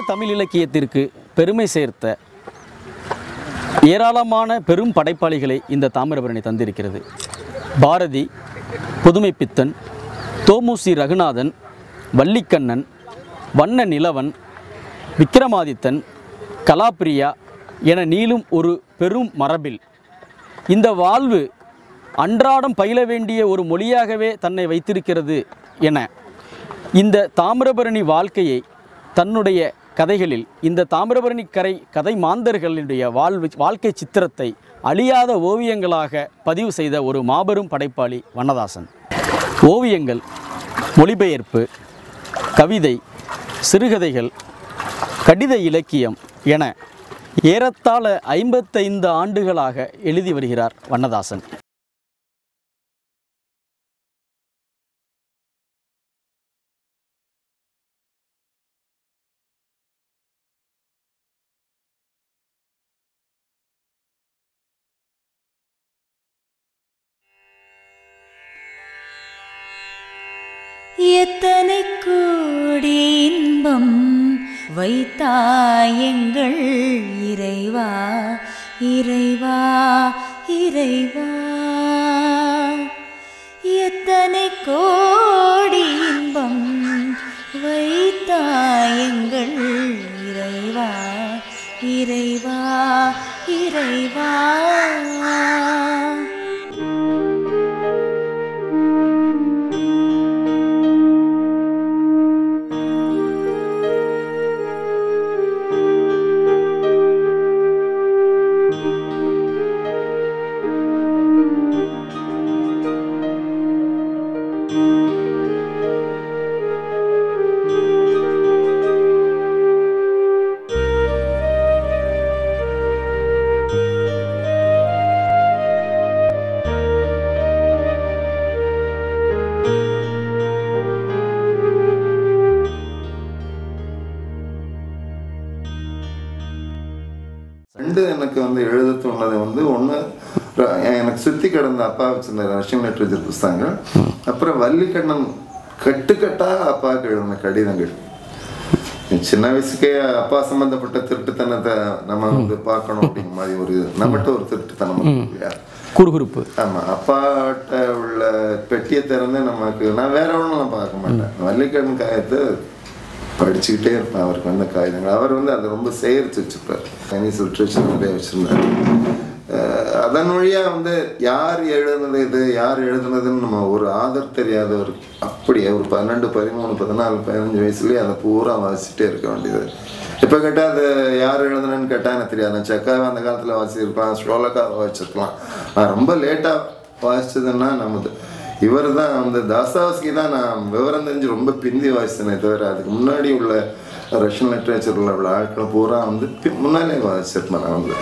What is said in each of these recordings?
தமிழ் இலக்கியத்திற்கு பெருமை சேர்த்த ஏராளமான பெரும் படைப்பாளிகளை இந்த தாமிரபரணி தந்திருக்கிறது பாரதி புதுமைப்பித்தன் தோமுசி ரகுநாதன் வள்ளிக்கண்ணன் வண்ண நிலவன் விக்ரமாதித்தன் கலாப்பிரியா என நீளும் ஒரு பெரும் மரபில் இந்த வாழ்வு அன்றாடம் பயில வேண்டிய ஒரு மொழியாகவே தன்னை வைத்திருக்கிறது என இந்த தாமிரபரணி வாழ்க்கையை தன்னுடைய கதைகளில் இந்த தாமிரபரணி கரை கதை மாந்தர்களுடைய வாழ்வு வாழ்க்கை சித்திரத்தை அழியாத ஓவியங்களாக பதிவு செய்த ஒரு மாபெரும் படைப்பாளி வண்ணதாசன் ஓவியங்கள் மொழிபெயர்ப்பு கவிதை சிறுகதைகள் கடித இலக்கியம் என ஏறத்தாழ ஐம்பத்தைந்து ஆண்டுகளாக எழுதி வருகிறார் வண்ணதாசன் எத்தனை கோடி இன்பம் வைத்தாயங்கள் இறைவா இறைவா இறைவா எத்தனை கோடி இன்பம் வைத்தாயங்கள் இறைவா இறைவா இறைவா ரெண்டு எனக்கு வந்து எழுத தோணுனது வந்து ஒன்று எனக்கு சுற்றி கிடந்த அப்பா வச்சிருந்த ரஷ்யன் லிட்ரேச்சர் புஸ்தகங்கள் அப்புறம் வள்ளிக்கண்ணன் கட்டுக்கட்டா அப்பாவுக்கு எழுதின கடிதங்கள் சின்ன வயசுக்கே அப்பா சம்பந்தப்பட்ட திருட்டுத்தனத்தை நம்ம வந்து பார்க்கணும் அப்படிங்கிற மாதிரி ஒரு நம்மகிட்ட ஒரு திருட்டுத்தனம் இருக்கு இல்லையா குறுகுறுப்பு ஆமா அப்பாட்ட உள்ள பெட்டியை திறந்து நமக்கு நான் வேற ஒன்றும் பார்க்க மாட்டேன் வள்ளிக்கண்ணன் காயத்தை படிச்சுக்கிட்டே இருப்பேன் அவருக்கு வந்த காகிதங்கள் அவர் வந்து அதை ரொம்ப சேகரித்து வச்சுப்பார் சைனீஸ் லிட்ரேச்சர் நிறைய வச்சுருந்தார் அதன் வழியா வந்து யார் எழுதுனது இது யார் எழுதுனதுன்னு நம்ம ஒரு ஆதர் தெரியாத ஒரு அப்படியே ஒரு பன்னெண்டு பதிமூணு பதினாலு பதினஞ்சு வயசுலயே அதை பூரா வாசிச்சுட்டே இருக்க வேண்டியது இப்போ கேட்டால் அது யார் எழுதுனன்னு கேட்டால் எனக்கு தெரியாது நான் செக்காவை அந்த காலத்தில் வாசிச்சிருக்கலாம் ஸ்லோலக்காவை வாசிச்சிருக்கலாம் நான் ரொம்ப லேட்டாக வாசிச்சதுன்னா நமது இவர் தான் வந்து தாஸ்தாவஸ்கி தான் நான் விவரம் தெரிஞ்சு ரொம்ப பிந்தி வாசித்தேனே தவிர அதுக்கு முன்னாடி உள்ள ரஷ்யன் லிட்ரேச்சரில் உள்ள ஆட்கள் பூரா வந்து பி- முன்னாலே வாசிச்சிருப்பேன் நான் வந்து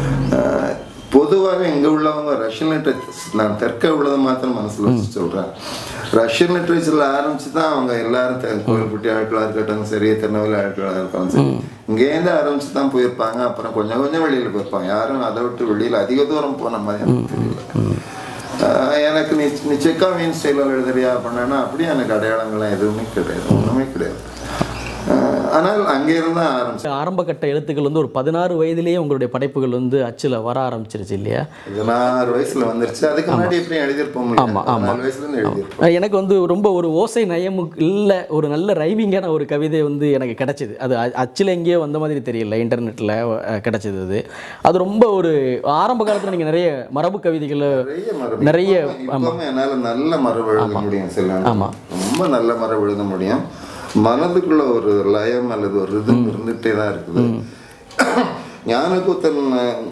பொதுவாகவே இங்கே உள்ளவங்க ரஷ்யன் லிட்ரேச்சர் நான் தெற்க உள்ளதை மாத்திரம் மனசில் வச்சு சொல்கிறேன் ரஷ்யன் லிட்ரேச்சரில் ஆரம்பிச்சு தான் அவங்க எல்லாரும் தெ- கோயில்பட்டி ஆட்களாக இருக்கட்டும் சரி திருநெல்வேலி ஆட்களாக இருக்கட்டும் சரி இங்கேருந்து ஆரம்பிச்சு தான் போயிருப்பாங்க அப்புறம் கொஞ்சம் கொஞ்சம் வெளியில் போயிருப்பாங்க யாரும் அதை விட்டு வெளியில் அதிக தூரம் போன மாதிரி எனக்கு தெரியல ஆஹ் எனக்கு நீ நீ செக்கா மீன் ஸ்டைலில் எழுதுறியா அப்படின்னா அப்படியே எனக்கு அடையாளங்கள்லாம் எதுவுமே கிடையாது ஒன்றுமே கிடையாது ஆஹ் ஆனால் அங்கே இருந்தால் ஆரம்பிச்சு ஆரம்ப கட்ட எழுத்துக்கள் வந்து ஒரு பதினாறு வயதிலேயே உங்களுடைய படைப்புகள் வந்து அச்சில் வர ஆரம்பிச்சிருச்சு இல்லையா பதினாறு வயசுல வந்துருச்சு அதுக்கு முன்னாடி எப்படியும் எழுதியிருப்போம் ஆமா, ஆமா. நாலு வயசுல இருந்து எழுதியிருப்போம் அஹ் எனக்கு வந்து ரொம்ப ஒரு ஓசை நயமு இல்லை ஒரு நல்ல ரைவிங்கான ஒரு கவிதை வந்து எனக்கு கிடைச்சிது அது அ- அச்சில் எங்கேயோ வந்த மாதிரி தெரியல இன்டர்நெட்டில் கிடைச்சது அது அது ரொம்ப ஒரு ஆரம்ப காலத்தில் நீங்கள் நிறைய மரபு கவிதைகளை நிறைய மரபு நிறைய இப்பவுமே என்னால நல்ல மரபு எழுத முடியும் சில ஆமா. ரொம்ப நல்ல மரபு எழுத முடியும் மனதுக்குள்ள ஒரு லயம் அல்லது ஒரு ரிதம் இருந்துகிட்டே தான் இருக்குது Gnanakoothan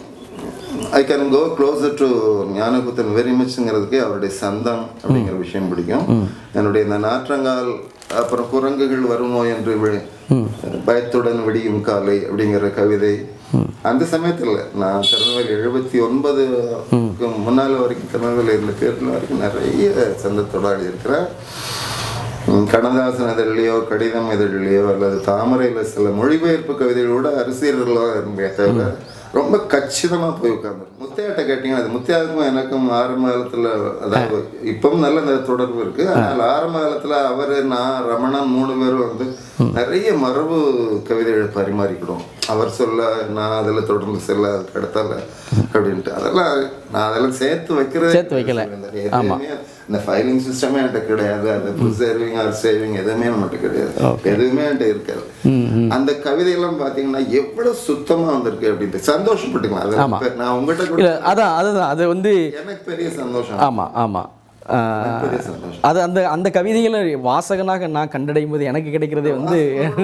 I can go closer to Gnanakoothan very மச்ங்கிறதுக்கே அவருடைய சந்தம் அப்படிங்கிற விஷயம் பிடிக்கும் என்னுடைய இந்த நாற்றங்கால் அப்புறம் குரங்குகள் வருமோ என்று வி- பயத்துடன் விடியும் காலை அப்படிங்கிற கவிதை அந்த சமயத்தில் நான் திருநெல்வேலி எழுபத்தி ஒன்பது முன்னால வரைக்கும் திருநெல்வேலி இருந்த பேரில் வரைக்கும் நிறைய சந்தத்தோட இருக்கிறேன் உம், கண்ணதாசன் இதழிலையோ கடிதம் இதழிலையோ அல்லது தாமரையில் சில மொழிபெயர்ப்பு கவிதைகளோட அரசியல்களாக இருந்தே தவிர ரொம்ப கச்சிதமா போய் உட்கார்ந்து முத்தையாட்ட கேட்டீங்கன்னா அது முத்தையாவுக்கும் எனக்கும் ஆரம்ப காலத்துல அதாவது இப்பவும் நல்ல இந்த தொடர்பு இருக்கு ஆனால் ஆரம்ப காலத்துல அவரு நான் ரமணன் மூணு பேரும் வந்து நிறைய மரபு கவிதைகள் பரிமாறிக்கிடுவோம் அவர் சொல்ல நான் அதில் தொடர்ந்து செல்ல அதுக்கு அடுத்தால அப்படின்ட்டு அதெல்லாம் நான் அதெல்லாம் சேர்த்து வைக்கிறது சேர்த்து வைக்கல. எதுவுமே இந்த ஃபைலிங் சிஸ்டமே என்கிட்ட கிடையாது அந்த ப்ரிசர்விங் ஆர் சேவிங் எதுவுமே நம்மகிட்ட கிடையாது எதுவுமே என்கிட்ட இருக்காது அந்த கவிதையெல்லாம் பார்த்தீங்கன்னா எவ்வளவு சுத்தமா வந்திருக்கு அப்படின்ட்டு சந்தோஷப்பட்டுக்கலாம் அது ஆமா. இப்ப நான் உங்ககிட்ட கூட இல்லை அதான் அதுதான் அது வந்து எனக்கு பெரிய சந்தோஷம் ஆமாம் ஆமாம் பெரிய சந்தோஷம் அது அந்த அந்த கவிதைகளை வாசகனாக நான் கண்டடையும் போது எனக்கு கிடைக்கிறதே வந்து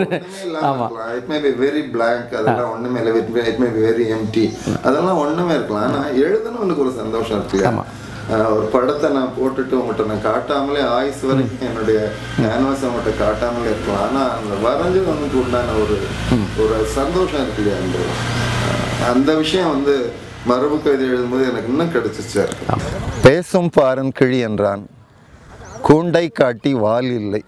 ஆமா it may be very blank அதெல்லாம் ஒண்ணுமே இல்லை it may be very empty அதெல்லாம் ஒண்ணுமே இருக்கலாம் ஆனா எழுதணும்னு ஒரு சந்தோஷம் இருக்கு இல்லையா? ஆஹ் ஒரு படத்தை நான் போட்டுட்டு உங்கள்கிட்ட நான் காட்டாமலே ஆயுஸ் வரைக்கும் என்னுடைய கேன்வாஸ் உங்கள்கிட்ட காட்டாமலே இருக்கலாம் ஆனா அந்த வரைஞ்சது வந்து உண்டான ஒரு ஒரு சந்தோஷம் இருக்கு இல்லையா அந்த ஆஹ் அந்த விஷயம் வந்து மரபு கவிதை எழுதும்போது எனக்கு இன்னும் கிடைச்சிச்சா இருக்கு பேசும் பாரன் கிழி என்றான் கூண்டை காட்டி வால் இல்லை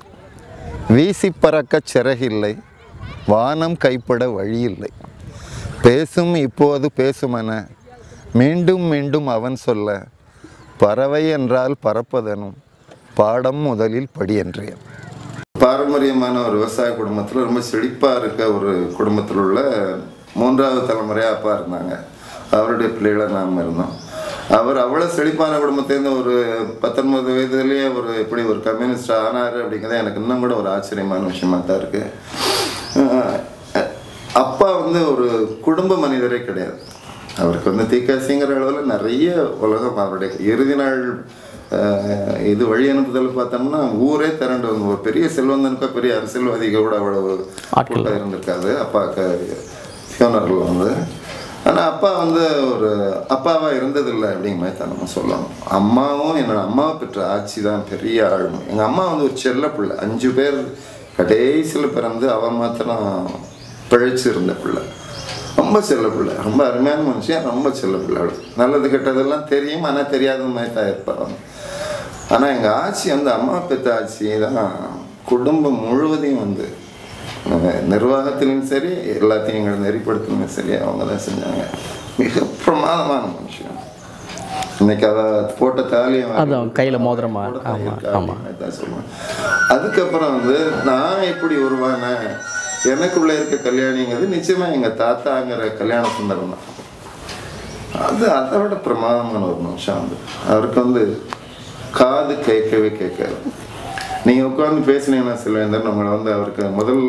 வீசி பறக்கச் சிறகில்லை வானம் கைப்பட வழி இல்லை பேசும் இப்போது பேசுமென மீண்டும் மீண்டும் அவன் சொல்ல பறவை என்றால் பறப்பதனும் பாடம் முதலில் படி என்றேன் பாரம்பரியமான ஒரு விவசாய குடும்பத்தில் ரொம்ப செழிப்பாக இருக்க ஒரு குடும்பத்தில் உள்ள மூன்றாவது தலைமுறையாக அப்பா இருந்தாங்க அவருடைய பிள்ளைகளை நாம் இருந்தோம் அவர் அவ்வளோ செழிப்பான குடும்பத்திலேருந்து ஒரு பத்தொன்பது வயதுலேயே ஒரு எப்படி ஒரு கம்யூனிஸ்ட் ஆனார் அப்படிங்கிறது எனக்கு இன்னும் கூட ஒரு ஆச்சரியமான விஷயமா தான் இருக்குது அப்பா வந்து ஒரு குடும்ப மனிதரே கிடையாது அவருக்கு வந்து தீக்காசிங்கிற அளவில் நிறைய உலகம் அவருடைய இறுதி நாள் அஹ், இது வழி அனுப்புதல் பார்த்தோம்னா ஊரே திரண்டு வந்து ஒரு பெரிய செல்வந்தனுக்கோ பெரிய அரசியல்வாதிக்கு கூட அவ்வளவு கூட்டம் இருந்திருக்காது அப்பாவுக்கு ஃபியூனரில் வந்து ஆனால் அப்பா வந்து ஒரு அப்பாவாக இருந்ததில்லை அப்படிங்கிற மாதிரி தான் நம்ம சொல்லணும் அம்மாவும் என்னோட அம்மாவை பெற்ற ஆட்சி தான் பெரிய ஆளுமை எங்கள் அம்மா வந்து ஒரு செல்ல பிள்ளை அஞ்சு பேர் கடைசியில் பிறந்து அவன் மாத்திரம் பிழைச்சு இருந்த பிள்ளை ரொம்ப செல்ல பிள்ளை ரொம்ப அருமையான மனுஷன் ரொம்ப செல்ல பிள்ளை அவள் நல்லது கெட்டதெல்லாம் தெரியும் ஆனால் தெரியாத மாதிரி தான் இருப்பாங்க ஆனால் எங்கள் ஆட்சி வந்து அம்மா பெற்ற ஆட்சி தான் குடும்பம் முழுவதையும் வந்து அஹ், நிர்வாகத்திலும் சரி எல்லாத்தையும் எங்களை நெறிப்படுத்தலும் சரி அவங்க தான் செஞ்சாங்க மிக பிரமாதமான மனுஷன் இன்னைக்கு அவ போட்ட தாலியம் அதான் கையில மோதிரமா, ஆமா, ஆமா. தான் சொல்லுவேன் அதுக்கப்புறம் வந்து நான் எப்படி உருவானேன் எனக்குள்ள இருக்க கல்யாணிங்கிறது நிச்சயமா எங்க தாத்தாங்கிற கல்யாண சுந்தரம் தான் அது அதை விட பிரமாதமான ஒரு மனுஷன் வந்து அவருக்கு வந்து காது கேட்கவே கேட்காது நீங்க உட்கார்ந்து பேசுனீங்கன்னா செல்வேந்தர் உங்களை வந்து அவருக்கு முதல்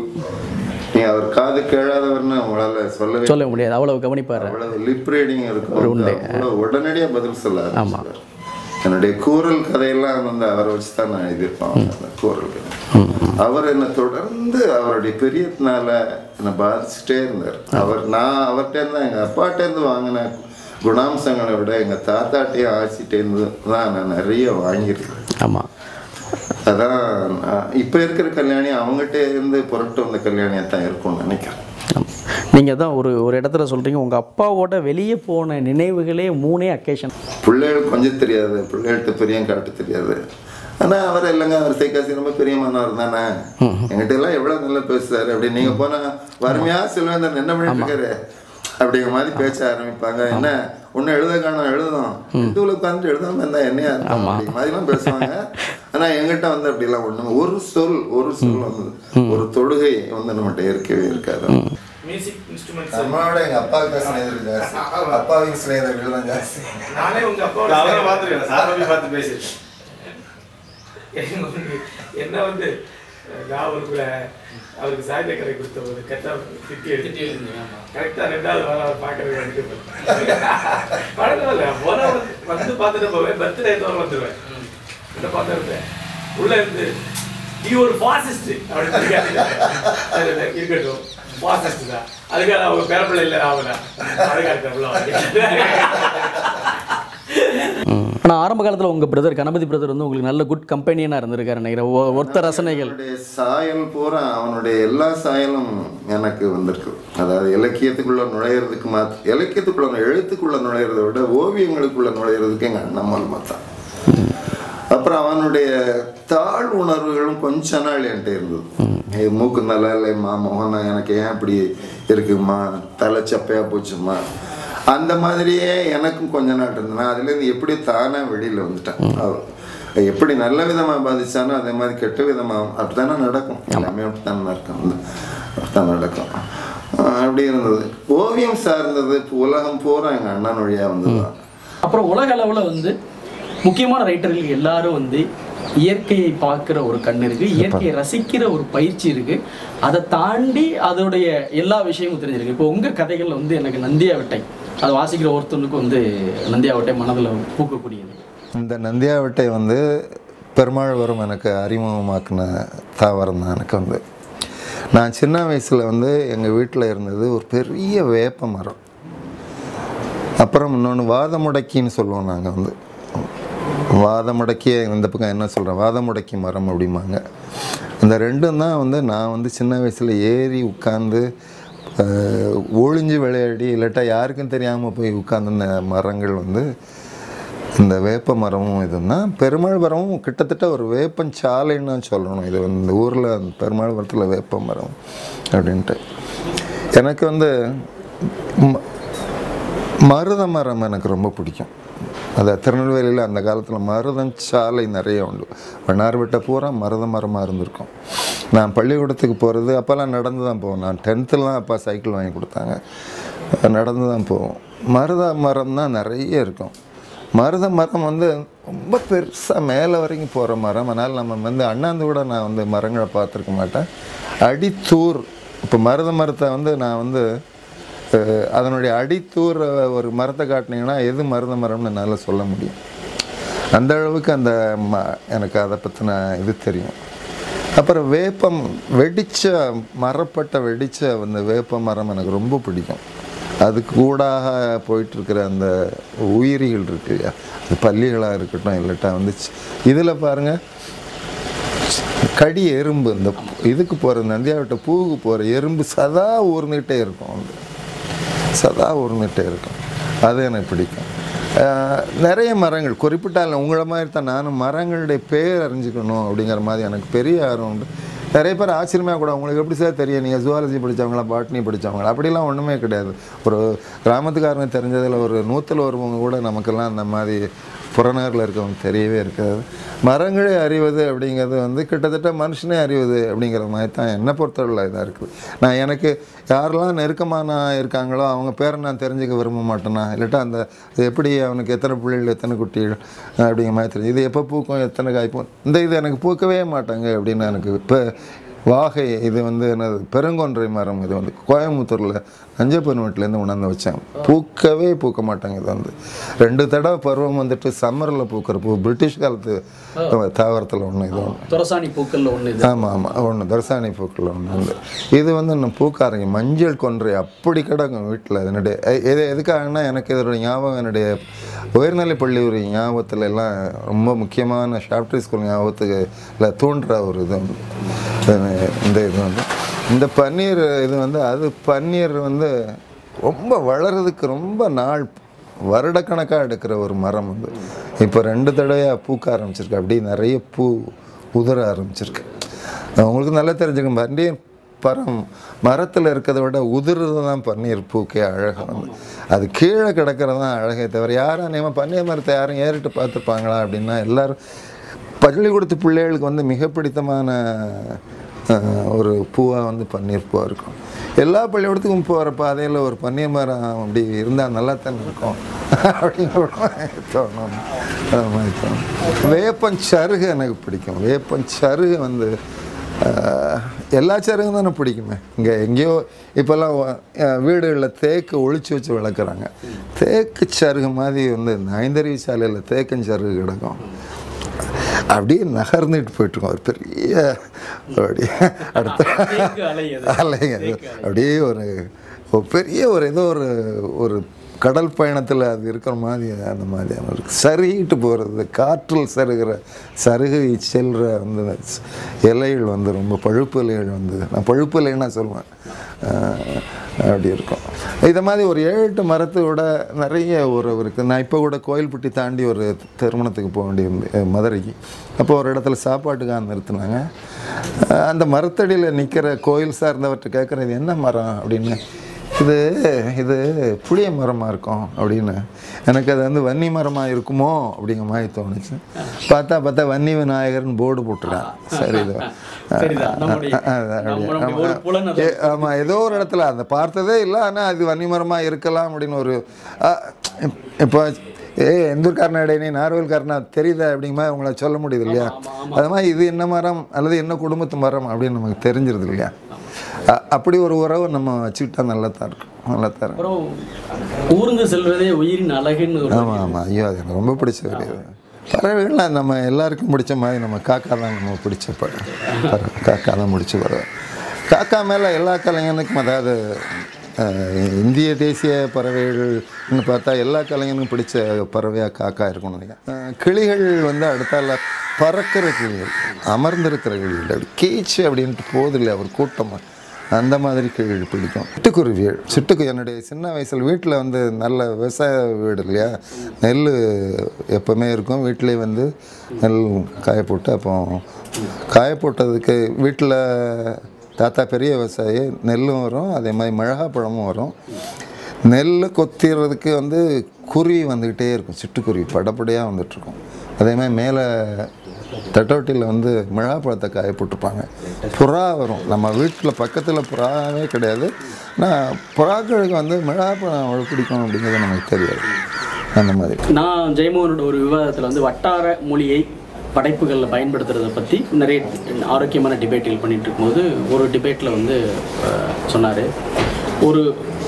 நீங்க அவர் காது கேளாதவர்னு உங்களால சொல்லவே சொல்ல முடியாது அவ்வளவு கவனிப்பாரு அவ்வளவு லிப் ரீடிங் இருக்கும் அவ்வளவு உடனடியா பதில் சொல்ல ஆரம்பிச்சிட்டாரு. என்னுடைய கூறல் கதையெல்லாம் வந்து அவரை வச்சு தான் நான் எழுதியிருப்பேன் அந்த கூறல் கதை அவர் என்னை தொடர்ந்து அவருடைய பெரியத்தினால என்னை பாதிச்சுட்டே இருந்தார் அவர் நான் அவர்கிட்ட தான் எங்கள் அப்பாட்டேருந்து வாங்கின குணாம்சங்களை விட எங்கள் தாத்தாட்டையும் ஆச்சிட்டேருந்து தான் நான் நிறைய வாங்கியிருக்கேன் ஆமா அதான் நான் இப்ப இருக்கிற கல்யாணி அவங்ககிட்ட இருந்து புரட்டு வந்த கல்யாணியா தான் இருக்கும்னு நினைக்கிறேன் நீங்கள் தான் ஒரு ஒரு இடத்துல சொல்கிறீங்க உங்கள் அப்பாவோட வெளியே போன நினைவுகளே மூணே அக்கேஷன் பிள்ளைகளுக்கு கொஞ்சம் தெரியாது பிள்ளைகள்கிட்ட பெரியம் காட்ட தெரியாது ஆனா அவர் இல்லைங்க அவர் சைக்காசி ரொம்ப பெரியமானவர் தானே என்கிட்ட எல்லாம் எவ்வளவு நல்லா பேசுறாரு அப்படி நீங்க போனா வறுமையா செல்வேந்தர் என்ன பண்ணிட்டு இருக்காரு அப்படிங்கிற மாதிரி பேச ஆரம்பிப்பாங்க என்ன ஒண்ணு எழுத காணும் எழுதும் இதுல உட்காந்துட்டு எழுதாம இருந்தா என்னையா இருக்கும் அப்படிங்கிற மாதிரிலாம் பேசுவாங்க ஆனா எங்கிட்ட வந்து அப்படிலாம் ஒண்ணு ஒரு சொல் ஒரு சொல் வந்து ஒரு தொழுகை வந்து நம்மகிட்ட இருக்கவே இருக்காது மியூசிக் இன்ஸ்ட்ருமெண்ட்ஸ் நம்மளோட எங்க அப்பா ஸ்நேகிதர் ஜாஸ்தி அப்பாவின் ஸ்நேகிதர்கள் தான் ஜாஸ்தி நானே உங்க அப்பாவோட அவரை பார்த்துருக்கேன் சார் போய் பார்த்து பேசி எனக்கு வந்து என்ன வந்து நான் அவருக்குள்ள அவருக்கு சாயந்த கடை கொடுத்த ஒரு கெட்ட திட்டி எடுத்து கரெக்டாக ரெண்டாவது வாரம் அவர் பார்க்கறது எனக்கு பழக்கமில்ல போன வந்து பார்த்துட்டு போவேன் பர்த்டே தோறும் வந்துடுவேன் இந்த பார்த்துருப்பேன் உள்ள இருந்து நீ ஒரு ஃபாசிஸ்ட் அப்படின்னு கேட்டீங்க. இருக்கட்டும் ஃபாசிஸ்ட் தான் அதுக்காக அவங்க பேரப்பிள்ளை இல்லை ஆகல ஆனால் ஆரம்ப காலத்தில் உங்கள் பிரதர் கணபதி பிரதர் வந்து உங்களுக்கு நல்ல குட் கம்பெனியனாக இருந்திருக்காரு நினைக்கிறேன் ஒ- ஒருத்த ரசனைகள் அவனுடைய சாயல் பூரா அவனுடைய எல்லா சாயலும் எனக்கு வந்திருக்கு அதாவது இலக்கியத்துக்குள்ள நுழையிறதுக்கு மாத்த இலக்கியத்துக்குள்ள நு- எழுத்துக்குள்ள நுழையிறதை விட ஓவியங்களுக்குள்ள நுழையிறதுக்கு எங்க அண்ணம்மாள் மாத்தான் அப்புறம் அவனுடைய தாழ் உணர்வுகளும் கொஞ்ச நாள் என்கிட்ட இருந்தது இது மூக்கு நல்லா இல்லைம்மா முகம் எனக்கு ஏன் இப்படி இருக்குமா தலை சப்பையா போச்சுமா அந்த மாதிரியே எனக்கும் கொஞ்ச நாள் இருந்தது நான் அதுலேருந்து எப்படி தானே வெளியில் வந்துட்டேன் அவர் எப்படி நல்ல விதமா பாதிச்சானோ அதே மாதிரி கெட்ட விதமா அப்படித்தானே நடக்கும் எல்லாமே அப்படித்தானே நடக்கும் அப்படித்தான் நடக்கும் ஆஹ் அப்படி இருந்தது ஓவியம் சார்ந்தது இப்போ உலகம் பூரா எங்க அண்ணன் வழியா வந்ததுதான் அப்புறம் உலக அளவில் வந்து முக்கியமான ரைட்டர்கள் எல்லாரும் வந்து இயற்கையை பார்க்குற ஒரு கண் இருக்கு இயற்கையை ரசிக்கிற ஒரு பயிற்சி இருக்கு அதை தாண்டி அதோடைய எல்லா விஷயமும் தெரிஞ்சிருக்கு இப்போ உங்க கதைகள்ல வந்து எனக்கு நந்தியாவட்டை அதை வாசிக்கிற ஒருத்தனுக்கு வந்து நந்தியாவட்டை மனதில் பூக்கக்கூடியது இந்த நந்தியாவட்டை வந்து பெருமாள்வரம் எனக்கு அறிமுகமாக்குன தாவரம் தான் எனக்கு வந்து நான் சின்ன வயசில் வந்து எங்கள் வீட்டில் இருந்தது ஒரு பெரிய வேப்ப மரம் அப்புறம் இன்னொன்று வாதமுடக்கின்னு சொல்லுவோம் நாங்கள் வந்து வாதமுடக்கிய இந்த பக்கம் என்ன சொல்கிறேன் வாதமுடக்கி மரம் அப்படிம்பாங்க இந்த ரெண்டும் தான் வந்து நான் வந்து சின்ன வயசில் ஏறி உட்காந்து அஹ், ஒளிஞ்சு விளையாடி இல்லாட்டா யாருக்கும் தெரியாமல் போய் உட்கார்ந்த மரங்கள் வந்து இந்த வேப்ப மரமும் இதுன்னா பெருமாள் மரமும் கிட்டத்தட்ட ஒரு வேப்பஞ்சாலைன்னு தான் சொல்லணும் இது வந்து இந்த ஊரில் பெருமாள் மரத்தில் வேப்ப மரம் அப்படின்ட்டு எனக்கு வந்து ம- மருத மரம் எனக்கு ரொம்ப பிடிக்கும் அது திருநெல்வேலியில் அந்த காலத்தில் மருதம் சாலை நிறைய உண்டு வண்ணார்பேட்டை பூரா மருத மரமாக இருந்திருக்கும் நான் பள்ளிக்கூடத்துக்கு போகிறது அப்போல்லாம் நடந்து தான் போவேன் நான் டென்த்துலாம் அப்பா சைக்கிள் வாங்கி கொடுத்தாங்க நடந்து தான் போவோம் மருத மரம் தான் நிறைய இருக்கும் மருத மரம் வந்து ரொம்ப பெருசாக மேலே வரைக்கும் போகிற மரம் அதனால் நம்ம வந்து அண்ணாந்து கூட நான் வந்து மரங்களை பார்த்துருக்க மாட்டேன் அடித்தூர் இப்போ மருத மரத்தை வந்து நான் வந்து அஹ், அதனுடைய அடித்தூர் ஒரு மரத்தை காட்டினீங்கன்னா எது மருத மரம்னு என்னால் சொல்ல முடியும் அந்த அளவுக்கு அந்த ம எனக்கு அதை பற்றின இது தெரியும் அப்புறம் வேப்பம் வெடிச்ச மரப்பட்ட வெடிச்ச அந்த வேப்ப மரம் எனக்கு ரொம்ப பிடிக்கும் அதுக்கு கூடாக போயிட்டுருக்கிற அந்த உயிரிகள் இருக்கு இல்லையா அது பல்லிகளாக இருக்கட்டும் இல்லாட்டா வந்து இதில் பாருங்கள் கடி எறும்பு இந்த இதுக்கு போகிற நந்தியாவட்ட பூவுக்கு போகிற எறும்பு சதா ஊர்ந்துக்கிட்டே இருக்கும் வந்து சதா ஊர்ந்துகிட்டே இருக்கும் அது எனக்கு பிடிக்கும் ஆஹ் நிறைய மரங்கள் குறிப்பிட்டால் உங்களை மாதிரி தான் நானும் மரங்களுடைய பேர் அறிஞ்சுக்கணும் அப்படிங்கிற மாதிரி எனக்கு பெரிய ஆர்வம் உண்டு நிறைய பேர் ஆச்சரியமாக கூட உங்களுக்கு எப்படி சார் தெரியும் நீங்கள் ஜுவாலஜி படித்தவங்களா பாட்னி படித்தவங்களா அப்படிலாம் ஒன்றுமே கிடையாது ஒரு கிராமத்துக்காரங்க தெரிஞ்சதில் ஒரு நூற்றில் ஒருவங்க கூட நமக்கெல்லாம் அந்த மாதிரி புறநகரில் இருக்கவங்க தெரியவே இருக்காது மரங்களே அறிவது அப்படிங்கிறது வந்து கிட்டத்தட்ட மனுஷனே அறிவது அப்படிங்கிற மாதிரி தான் என்னை பொறுத்தவரையில் இதாக இருக்குது நான் எனக்கு யாரெல்லாம் நெருக்கமான இருக்காங்களோ அவங்க பேரை நான் தெரிஞ்சுக்க விரும்ப மாட்டேனா இல்லாட்டா அந்த இது எப்படி அவனுக்கு எத்தனை பிள்ளைகள் எத்தனை குட்டிகள் அப்படிங்கிற மாதிரி தெரியும் இது எப்போ பூக்கும் எத்தனை காய்ப்பும் இந்த இது எனக்கு பூக்கவே மாட்டாங்க அப்படின்னு எனக்கு இப்போ வாகை இது வந்து என்னது பெருங்கொன்றை மரம் இது வந்து கோயம்புத்தூரில் நஞ்சப்பன்வெட்டிலேருந்து உணர்ந்து வச்சேன் பூக்கவே பூக்க மாட்டாங்க இது வந்து ரெண்டு தடவை பருவம் வந்துட்டு சம்மரில் பூக்கிற பூ பிரிட்டிஷ் காலத்து தாவரத்தில் ஒன்று இது ஒன்று துரசாணி பூக்கள்ல ஒன்று இது ஆமாம் ஆமாம் ஒன்று தர்சானி பூக்கள் ஒன்று வந்து இது வந்து இன்னும் பூக்காரங்க மஞ்சள் கொன்றை அப்படி கிடக்கும் வீட்டில் என்னுடைய எ- எது எதுக்காகனா எனக்கு இதோட ஞாபகம் என்னுடைய உயர்நிலைப் பள்ளி ஒரு ஞாபகத்துல எல்லாம் ரொம்ப முக்கியமான ஷாப்ட்ரி ஸ்கூல் ஞாபகத்துக்கு இல்லை தூண்டுற ஒரு இது வந்து இது- இந்த இது வந்து இந்த பன்னீர் இது வந்து அது பன்னீர் வந்து ரொம்ப வளர்றதுக்கு ரொம்ப நாள் வருடக்கணக்காக எடுக்கிற ஒரு மரம் வந்து இப்போ ரெண்டு தடவையாக பூக்க ஆரம்பிச்சிருக்கு அப்படியே நிறைய பூ உதிர ஆரம்பிச்சிருக்கு உங்களுக்கு நல்லா தெரிஞ்சுக்கணும் பன்னீர் பரம் மரத்தில் இருக்கிறத விட உதிர்றது தான் பன்னீர் பூக்கே அழகு வந்து அது கீழே கிடக்கிறது தான் அழகே தவிர யாரும் நேம பன்னீர் மரத்தை யாரும் ஏறிட்டு பார்த்துருப்பாங்களா அப்படின்னா எல்லாரும் பள்ளிக்கூடத்து பிள்ளைகளுக்கு வந்து மிக பிடித்தமான அஹ், ஒரு பூவாக வந்து பன்னீர் பூவாக இருக்கும் எல்லா பள்ளிக்கூடத்துக்கும் போகிற பாதையில் ஒரு பன்னீர் மரம் அப்படி இருந்தால் நல்லா தானே இருக்கும் அப்படின்னு ஒரு மாதிரி தோணும் அது மாதிரி தோணும் வேப்பஞ்சருகு எனக்கு பிடிக்கும் வேப்பஞ்சருகு வந்து ஆஹ், எல்லா சருகும் தானே பிடிக்குமே இங்கே எங்கேயோ இப்போல்லாம் வீடுகளில் தேக்கு ஒளிச்சு வச்சு வளர்க்குறாங்க தேக்கு சருகு மாதிரி வந்து இந்த ஐந்தறிவு சாலையில் தேக்கஞ்சருகு கிடக்கும் அப்படியே நகர்ந்துட்டு போயிட்டுருக்கோம் ஒரு பெரிய அப்படி அடுத்த தேக்கு அலை அது. அலைங்க அது. அப்படியே ஒரு ஒரு பெரிய ஒரு ஏதோ ஒரு ஒரு கடல் பயணத்தில் அது இருக்கிற மாதிரி அந்த மாதிரியான ஒரு சருகிட்டு போகிறது காற்றில் சருகிற சருகு செல்கிற வந்து இலைகள் வந்து ரொம்ப பழுப்பு இலைகள் வந்து நான் பழுப்பு இலைன்னா சொல்லுவேன் ஆஹ் அப்படி இருக்கும் இதை மாதிரி ஒரு ஏழு எட்டு மரத்தோட நிறைய உறவு இருக்குது நான் இப்போ கூட கோயில்பட்டி தாண்டி ஒரு திருமணத்துக்கு போக வேண்டியிருந்து அஹ் மதுரைக்கு அப்போ ஒரு இடத்துல சாப்பாட்டுக்காக நிறுத்துனாங்க அஹ் அந்த மரத்தடியில் நிற்கிற கோயில் சார்ந்தவர்கிட்ட கேட்குறது என்ன மரம் அப்படின்னு இது இது புளிய மரமாக இருக்கும் அப்படின்னு எனக்கு அது வந்து வன்னி மரமாக இருக்குமோ அப்படிங்கிற மாதிரி தோணுச்சு பார்த்தா பார்த்தா வன்னி விநாயகர்னு போர்டு போட்டுருக்கான் சரி இது சரிதான். நம்முடைய- நம்மளுடைய ஒரு புலன் அது. ஏ- ஆமா ஏதோ ஒரு இடத்துல அந்த பார்த்ததே இல்லை ஆனால் அது வன்னிமரமா இருக்கலாம் அப்படின்னு ஒரு ஆ, இப்- இப்போ ஏ எந்தூர்காரனா இடையே நார்வேல்காரனா தெரியுதா அப்படிங்கிற மாதிரி உங்களை சொல்ல முடியுது இல்லையா அது மாதிரி இது என்ன மரம் அல்லது என்ன குடும்பத்து மரம் அப்படின்னு நமக்கு தெரிஞ்சிருது இல்லையா அ- அப்படி ஒரு உறவு நம்ம வச்சுக்கிட்டா நல்லா தான் இருக்கும் நல்லா தான் இருக்கும் அப்புறம் ஊர்ந்து செல்வதே உயிரின் அழகுன்னு ஒரு ஆமாம் ஆமாம் ஐயோ அது எனக்கு ரொம்ப பிடிச்ச ஒரு இது பறவைகள்லாம் நம்ம எல்லாருக்கும் பிடிச்ச மாதிரி நம்ம காக்கா தான் நம்ம பிடிச்ச பறவை பறவை. காக்கா தான் பிடிச்ச பறவை காக்கா மேலே எல்லா கலைஞனுக்கும் அதாவது அஹ், இந்திய தேசிய பறவைகள்னு பார்த்தா எல்லா கலைஞனுக்கும் பிடிச்ச பறவையாக காக்கா இருக்கும்னு நினைக்கிறேன் அஹ், கிளிகள் வந்து அடுத்தால பறக்கிற கிளிகள் அமர்ந்திருக்கிற கிளிகள் அப்படி கீச்சு அப்படின்ட்டு போதில்லை ஒரு கூட்டமாக அந்த மாதிரி கீழ் பிடிக்கும் சிட்டுக்குருவிகள் சிட்டுக்கு என்னுடைய சின்ன வயசில் வீட்டில் வந்து நல்ல விவசாய வீடு இல்லையா நெல் எப்போவுமே இருக்கும் வீட்டிலே வந்து நெல் காய போட்டு அப்போ காய போட்டதுக்கு வீட்டில் தாத்தா பெரிய விவசாயி நெல்லும் வரும் அதே மாதிரி மிளகா பழமும் வரும் நெல் கொத்திடுறதுக்கு வந்து குருவி வந்துக்கிட்டே இருக்கும் சிட்டுக்குருவி படப்படையாக வந்துட்டுருக்கும் அதே மாதிரி மேலே தட்டோட்டியில் வந்து மிளகா பழத்தை காய போட்டிருப்பாங்க புறா வரும் நம்ம வீட்டில் பக்கத்தில் புறாவே கிடையாது ஆனால் புறாக்களுக்கு வந்து மிளகா பழம் அவ்வளோ பிடிக்கும் அப்படிங்கிறது நமக்கு தெரியாது அந்த மாதிரி நான் ஜெயமோகனோட ஒரு விவாதத்தில் வந்து வட்டார மொழியை படைப்புகளில் பயன்படுத்துறதை பற்றி நிறைய ஆரோக்கியமான டிபேட்டுகள் பண்ணிட்டு இருக்கும்போது ஒரு டிபேட்டில் வந்து சொன்னார் ஒரு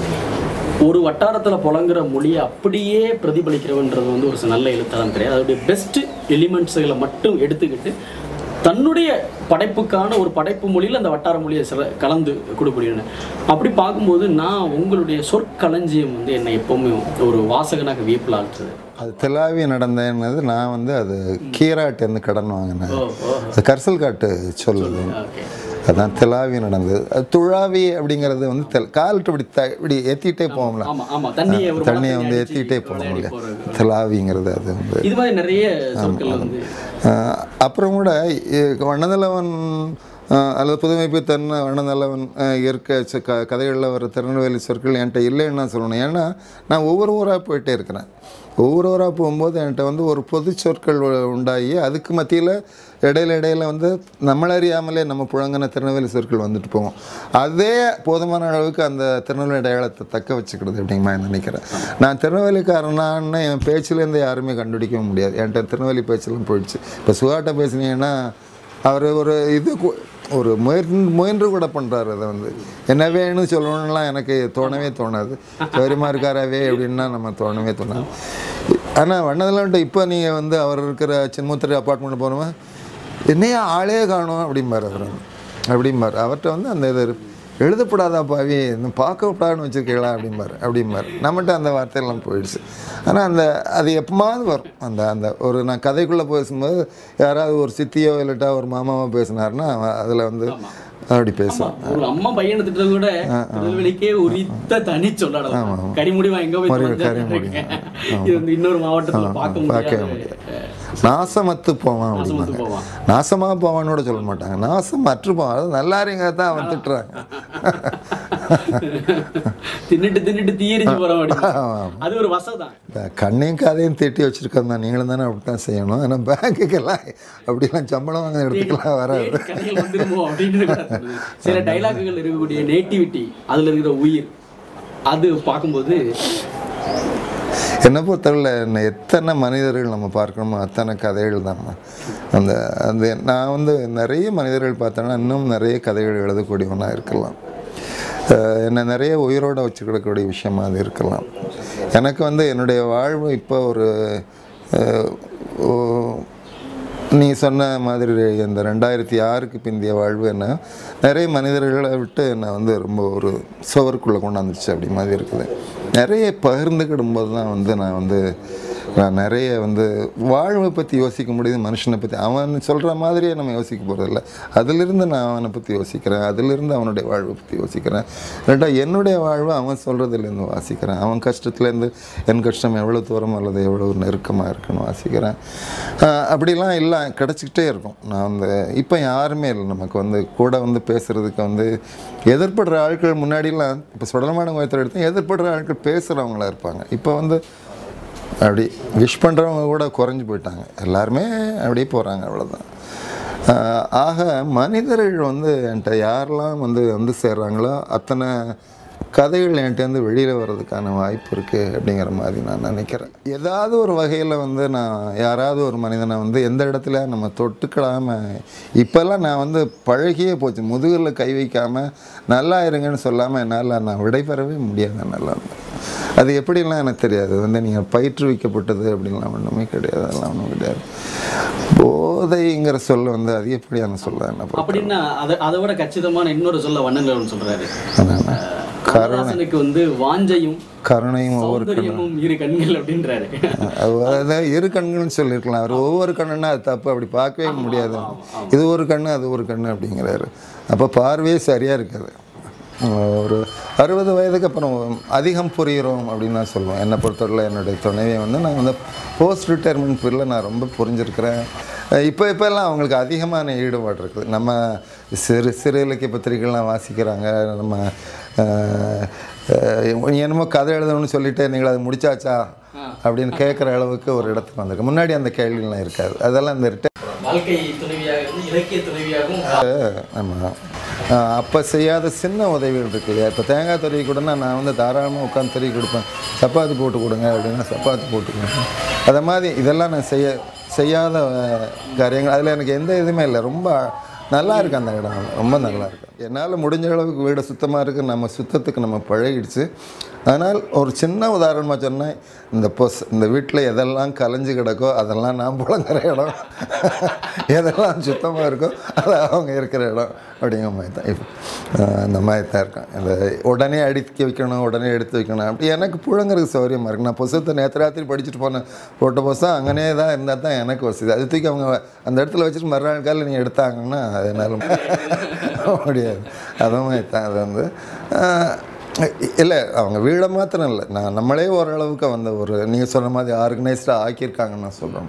ஒரு வட்டாரத்தில் புழங்குற மொழியை அப்படியே பிரதிபலிக்கிறவன்றது வந்து ஒரு நல்ல எழுத்தாளன் கிடையாது அதோடைய பெஸ்ட் எலிமெண்ட்ஸுகளை மட்டும் எடுத்துக்கிட்டு தன்னுடைய படைப்புக்கான ஒரு படைப்பு மொழியில் அந்த வட்டார மொழியை சில கலந்து கொடுக்கக்கூடியன அப்படி பார்க்கும்போது நான் உங்களுடைய சொற்களஞ்சியம் வந்து என்னை எப்போவுமே ஒரு வாசகனாக வியப்பில் ஆற்றுது அது தெலாவி நடந்தேன்னது நான் வந்து அது கீராட்டேருந்து கடன் வாங்கினேன் ஓ ஓ அது கரிசல் காட்டு சொல்லுது ஓகே அதான் தெலாவி நடந்தது அது துழாவி அப்படிங்கிறது வந்து தெல் கால்ட்டு இப்படி த இப்படி ஏற்றிட்டே போவோம்ல ஆமா ஆமா தண்ணியை ஒரு தண்ணியை வந்து மரத்தை ஏற்றிக்கிட்டே அடிச்சு போவோம் விளையாடி இல்லையா போறது. தெலாவிங்கிறது அது வந்து இது மாதிரி நிறைய சொற்கள் வந்து ஆஹ் அப்புறம் கூட இ- வண்ணநிலவன் ஆஹ் அல்லது புதுமைப்பு தன் வண்ணநிலவன் ஆஹ் இருக்க ச- க கதைகளில் வர திருநெல்வேலி சொற்கள் என்கிட்ட இல்லைன்னு நான் சொல்லணும் ஏன்னா நான் ஒவ்வொரு ஊராக போயிட்டே இருக்கிறேன் ஒவ்வொரு ஊராக போகும்போது என்கிட்ட வந்து ஒரு பொது சொற்கள் உ- உண்டாகி அதுக்கு மத்தியில் இடையில இடையில வந்து நம்மளறியாமலே நம்ம புழங்கின திருநெல்வேலி சொற்கள் வந்துட்டு போவோம் அதே போதுமான அளவுக்கு அந்த திருநெல்வேலி அடையாளத்தை தக்க வச்சுக்கிறது அப்படிங்கிற மாதிரி நினைக்கிறேன் நான் திருநெல்வேலிக்காரனான்னு என் பேச்சிலேருந்து யாருமே கண்டுபிடிக்க முடியாது என்கிட்ட திருநெல்வேலி பேச்செல்லாம் போயிடுச்சு இப்போ சுகாட்ட பேசுனீங்கன்னா அவர் ஒரு இது கு- ஒரு முயன்று முயன்று கூட பண்ணுறாரு அதை வந்து என்ன வேணும்னு சொல்லணும்லாம் எனக்கு தோணவே தோணாது சௌரியமாக இருக்காராவே அப்படின்னா நம்ம தோணவே தோணாது ஆனால் வண்ணதெல்லாம் இப்போ நீங்கள் வந்து அவர் இருக்கிற சின்முத்திரை அப்பார்ட்மெண்ட் போனவன் என்னையா ஆளே காணும் அப்படிம்பார் அவர் வந்து. அப்படிம்பார் அவர்கிட்ட வந்து அந்த இது எழுதப்படாதா பாவி இன்னும் பார்க்கப்படாதுன்னு வச்சுருக்கீங்களா அப்படிம்பார் அப்படிம்பார் நம்மகிட்ட அந்த வார்த்தையெல்லாம் போயிடுச்சு ஆனால் அந்த அது எப்பமாவது வரும் அந்த அந்த ஒரு நான் கதைக்குள்ளே பேசும்போது யாராவது ஒரு சித்தியோ இல்லாட்டா ஒரு மாமாவோ பேசினாருன்னா அதில் வந்து அப்படி பேசுவோம் ஒரு அம்மா பையனை திட்டுறது கூட திருநெல்வேலிக்கே உரித்த தனி சொல்லலாம் கரிமுடிவா எங்க போய் மறுபடியும் தொலைஞ்சான்னு கரிமுடி. இருக்கேன். இது வந்து இன்னொரு மாவட்டத்துல பார்க்க பார்க்கவே முடியாது நாசமத்து போவான் நாசமத்து அப்படிம்பாங்க போவான். நாசமாக போவான்னு கூட சொல்ல மாட்டாங்க நாசம் அற்று போவான் அது நல்லாரிங்க தான் அவன் திட்டுறாங்க தின்னுட்டு தின்னுட்டு தீயரிஞ்சு போறோம் அப்படின்னு அது ஒரு வசதான் இந்த கண்ணையும் காதையும் தீட்டி வச்சிருக்கோம் தான் நீங்களும் தானே அப்படி தான் செய்யணும் ஆனால் பேங்குக்கெல்லாம் அப்படிலாம் சம்பளம் வாங்க இடத்துக்குலாம் வராது தேடி கதைகள் வந்துருமோ அப்படின்னு கூட தோணுது. சில டைலாக்குகள் இருக்கக்கூடிய நேட்டிவிட்டி அதுல இருக்கிற உயிர் அது பார்க்கும்போது என்னை பொறுத்தவரையில் என்ன எத்தனை மனிதர்கள் நம்ம பார்க்கணுமோ அத்தனை கதைகள் தான் அந்த அந்த நான் வந்து நிறைய மனிதர்கள் பார்த்தோன்னா இன்னும் நிறைய கதைகள் எழுதக்கூடியவனாக இருக்கலாம் அஹ் என்னை நிறைய உயிரோட வச்சுக்கிடக்கூடிய விஷயமா அது இருக்கலாம் எனக்கு வந்து என்னுடைய வாழ்வு இப்போ ஒரு அஹ், ஓ- நீ சொன்ன மாதிரி இந்த ரெண்டாயிரத்தி ஆறுக்கு பிந்திய வாழ்வு என்ன நிறைய மனிதர்களை விட்டு என்னை வந்து ரொம்ப ஒரு சுவருக்குள்ளே கொண்டாந்துச்சு அப்படி மாதிரி இருக்குது நிறைய பகிர்ந்துக்கிடும் போது தான் வந்து நான் வந்து நான் நிறைய வந்து வாழ்வை பற்றி யோசிக்க முடியுது மனுஷனை பற்றி அவன் சொல்கிற மாதிரியே நம்ம யோசிக்க போகிறதில்ல அதிலிருந்து நான் அவனை பற்றி யோசிக்கிறேன் அதிலிருந்து அவனுடைய வாழ்வை பற்றி யோசிக்கிறேன் ரெண்டா என்னுடைய வாழ்வை அவன் சொல்கிறதுலேருந்து வாசிக்கிறேன் அவன் கஷ்டத்துலேருந்து என் கஷ்டம் எவ்வளோ தூரம் அல்லது எவ்வளோ நெருக்கமாக இருக்குன்னு வாசிக்கிறேன் ஆஹ் அப்படிலாம் இல்லை கிடச்சிக்கிட்டே இருக்கும் நான் வந்து இப்போ யாருமே இல்லை நமக்கு வந்து கூட வந்து பேசுகிறதுக்கு வந்து எதிர்ப்படுற ஆட்கள் முன்னாடிலாம் இப்போ சுடலமான கோயத்தில் எடுத்து எதிர்ப்படுற ஆட்கள் பேசுகிறவங்களா இருப்பாங்க இப்போ வந்து அப்படி விஷ் பண்ணுறவங்க கூட குறைஞ்சி போயிட்டாங்க எல்லாருமே அப்படியே போகிறாங்க அவ்வளோதான் ஆஹ் ஆக மனிதர்கள் வந்து என்கிட்ட யாரெல்லாம் வந்து வந்து சேர்றாங்களோ அத்தனை கதைகள் என்கிட்டேருந்து வெளியில் வர்றதுக்கான வாய்ப்பு இருக்குது அப்படிங்கிற மாதிரி நான் நினைக்கிறேன் ஏதாவது ஒரு வகையில் வந்து நான் யாராவது ஒரு மனிதனை வந்து எந்த இடத்துல நம்ம தொட்டுக்கிடாமல் இப்போல்லாம் நான் வந்து பழகியே போச்சு முதுகில் கை வைக்காமல் நல்லா இருங்கன்னு சொல்லாமல் என்னால் நான் விடைபெறவே முடியாது நல்லா அது எப்படிலாம் எனக்கு தெரியாது வந்து நீங்கள் பயிற்றுவிக்கப்பட்டது அப்படின்லாம் ஒன்றுமே கிடையாது அதெல்லாம் ஒன்றும் கிடையாது போதைங்கிற சொல்ல வந்து அதிகப்படியான சொல்ல என்ன பொறுத்த அப்படின்னா அதை அதை விட கச்சிதமான இன்னொரு சொல்ல வண்ணங்கள் சொல்றாரு என்னன்னா, கருணை கருணாசனுக்கு வந்து வாஞ்சையும் கருணையும் ஒவ்வொரு சௌந்தரியமும் இரு கண்கள் அப்படின்றாரு அதாவது இரு கண்கள்னு சொல்லியிருக்கலாம் அவர் ஒவ்வொரு கண்ணுன்னா அது தப்பு அப்படி பார்க்கவே முடியாது இது ஒரு கண்ணு அது ஒரு கண்ணு அப்படிங்கிறாரு அப்போ பார்வையே சரியாக இருக்காது ஒரு அறுபது வயதுக்கு அப்புறம் அதிகம் புரிகிறோம் அப்படின்னு நான் சொல்லுவேன் என்னை பொறுத்தவரையில் என்னுடைய துணைவியை வந்து நான் வந்து போஸ்ட் ரிட்டையர்மெண்ட் பீரியடில் நான் ரொம்ப புரிஞ்சிருக்கிறேன் இப்போ இப்போல்லாம் அவங்களுக்கு அதிகமான ஈடுபாடு இருக்குது நம்ம சிறு சிறு இலக்கிய பத்திரிகைகள்லாம் வாசிக்கிறாங்க நம்ம அஹ், அஹ், நீ என்னமோ கதை எழுதணும்னு சொல்லிட்டு நீங்கள் அது முடிச்சாச்சா அப்படின்னு கேட்குற அளவுக்கு ஒரு இடத்துக்கு வந்திருக்கு முன்னாடி அந்த கேள்விலாம் இருக்காது அதெல்லாம் இந்த ரிட்டை வாழ்க்கை துணைவியாக இருந்து இலக்கிய துணைவியாகவும் நம்ம அப்போ செய்யாத சின்ன உதவிகள் இருக்கு இல்லையா இப்போ தேங்காய் துருவி கூடனா நான் வந்து தாராளமாக உட்காந்து துருவி கொடுப்பேன் சப்பாத்தி போட்டு கொடுங்க அப்படின்னா சப்பாத்தி போட்டு கொடுப்பேன் அதை மாதிரி இதெல்லாம் நான் செய்ய செய்யாத அஹ், காரியங்கள் அதில் எனக்கு எந்த இதுவுமே இல்லை ரொம்ப நல்லா இருக்கு அந்த இடம் ரொம்ப நல்லா இருக்கு என்னால் முடிஞ்ச அளவுக்கு வீடு சுத்தமாக இருக்குது நம்ம சுத்தத்துக்கு நம்ம பழகிடுச்சு ஆனால் ஒரு சின்ன உதாரணமாக சொன்னால் இந்த பொஸ் இந்த வீட்டில் எதெல்லாம் கலைஞ்சு கிடக்கோ அதெல்லாம் நான் புழங்குற இடம் எதெல்லாம் சுத்தமாக இருக்கோ அது அவங்க இருக்கிற இடம் அப்படிங்கிற மாதிரி தான் இப்போ அஹ் அந்த மாதிரி தான் இருக்கேன் இந்த உடனே அடுக்கி வைக்கணும் உடனே எடுத்து வைக்கணும் அப்படி எனக்கு புழங்குறதுக்கு சௌகரியமாக இருக்கு நான் புஸ்தகத்தை நேற்று ராத்திரி படிச்சுட்டு போனேன் போட்ட புஸ்தகம் அங்கனே தான் இருந்தால் தான் எனக்கு வசதி அது தூக்கி அவங்க அந்த இடத்துல வச்சுட்டு மறுநாள் காலையில் நீங்கள் எடுத்தாங்கன்னா அது என்னால் முடியாது அது மாதிரி தான் அது வந்து அஹ், இல்லை அவங்க வீடை மாத்திரம் இல்லை நான் நம்மளே ஓரளவுக்கு வந்து ஒரு நீங்கள் சொன்ன மாதிரி ஆர்கனைஸ்டாக ஆக்கியிருக்காங்கன்னு நான் சொல்கிறேன்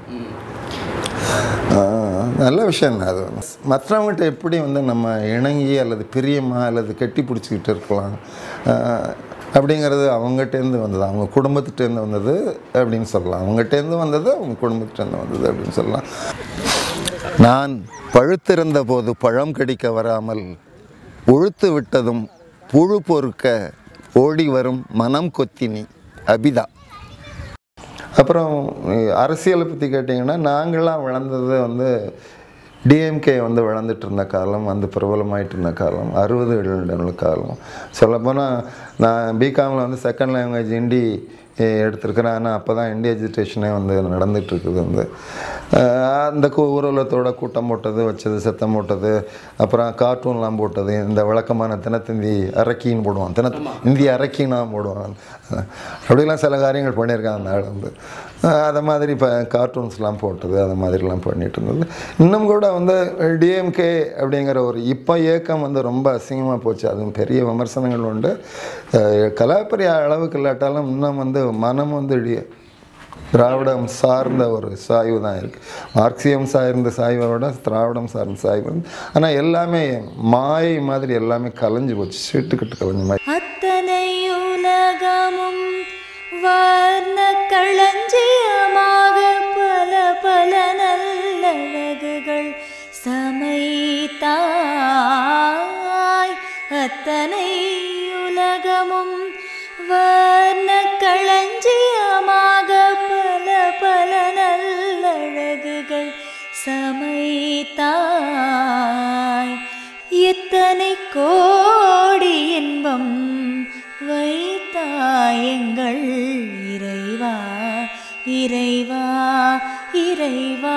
நல்ல விஷயம் தான் அது வந்து மற்றவங்ககிட்ட எப்படி வந்து நம்ம இணங்கி அல்லது பிரியமா அல்லது கெட்டி பிடிச்சிக்கிட்டு இருக்கலாம் ஆஹ், அப்படிங்கிறது அவங்ககிட்டேருந்து வந்தது அவங்க குடும்பத்திட்டேருந்து வந்தது அப்படின்னு சொல்லலாம் அவங்ககிட்டேருந்து வந்தது அவங்க குடும்பத்திட்டேருந்து வந்தது அப்படின்னு சொல்லலாம் நான் பழுத்திருந்த போது பழம் கடிக்க வராமல் உழுத்து விட்டதும் புழு பொறுக்க ஓடி வரும் மனம் கொத்தினி அபிதா அப்புறம் அரசியலை பற்றி கேட்டிங்கன்னா நாங்களாம் வளர்ந்தது வந்து டிஎம்கே வந்து வளர்ந்துட்டு இருந்த காலம் வந்து பிரபலமாயிட்டு இருந்த காலம் அறுபதுகளில் காலம் சொல்லப்போனால் நான் பிகாமில் வந்து செகண்ட் லாங்குவேஜ் ஹிந்தி எ- எடுத்திருக்கிறேன் ஆனால் அப்போ தான் இந்திய எஜுகேஷனே வந்து நடந்துட்டு இருக்குது வந்து ஆஹ் அந்த கூ- ஊர்வலத்தோட கூட்டம் போட்டது வச்சது சத்தம் போட்டது அப்புறம் கார்ட்டூன்லாம் போட்டது இந்த வழக்கமான தினத்தந்தி அரக்கின்னு போடுவான் தின இந்திய அரக்கின்னா போடுவான் அப்படிலாம் சில காரியங்கள் பண்ணியிருக்காங்க அந்த ஆள் வந்து ஆஹ் அதை மாதிரி இப்போ கார்ட்டூன்ஸ்லாம் போட்டது அது மாதிரிலாம் பண்ணிட்டு இருந்தது இன்னும் கூட வந்து டிஎம்கே அப்படிங்கிற ஒரு இப்போ இயக்கம் வந்து ரொம்ப அசிங்கமாக போச்சு அதுவும் பெரிய விமர்சனங்கள் உண்டு ஆஹ் கலாப்பரிய அளவுக்கு இல்லாட்டாலும் இன்னும் வந்து மனம் வந்து டி- திராவிடம் சார்ந்த ஒரு சாய்வு தான் இருக்குது மார்க்சியம் சார்ந்த சாய்வை விட திராவிடம் சார்ந்த சாய்வு வந்து ஆனால் எல்லாமே மாயை மாதிரி எல்லாமே கலைஞ்சு போச்சு சீட்டுக்கிட்டு கலைஞ்ச மாதிரி அத்தனை உலகமும் வர்ண களஞ்சியமாக பல பல நல்லழகுகள் சமைத்தாய் அத்தனை உலகமும் வர்ண களஞ்சியமாக பல பல நல்லழகுகள் சமைத்தாய் எத்தனை கோடி இன்பம் வைத்தாய் எங்கள் இறைவா இறைவா இறைவா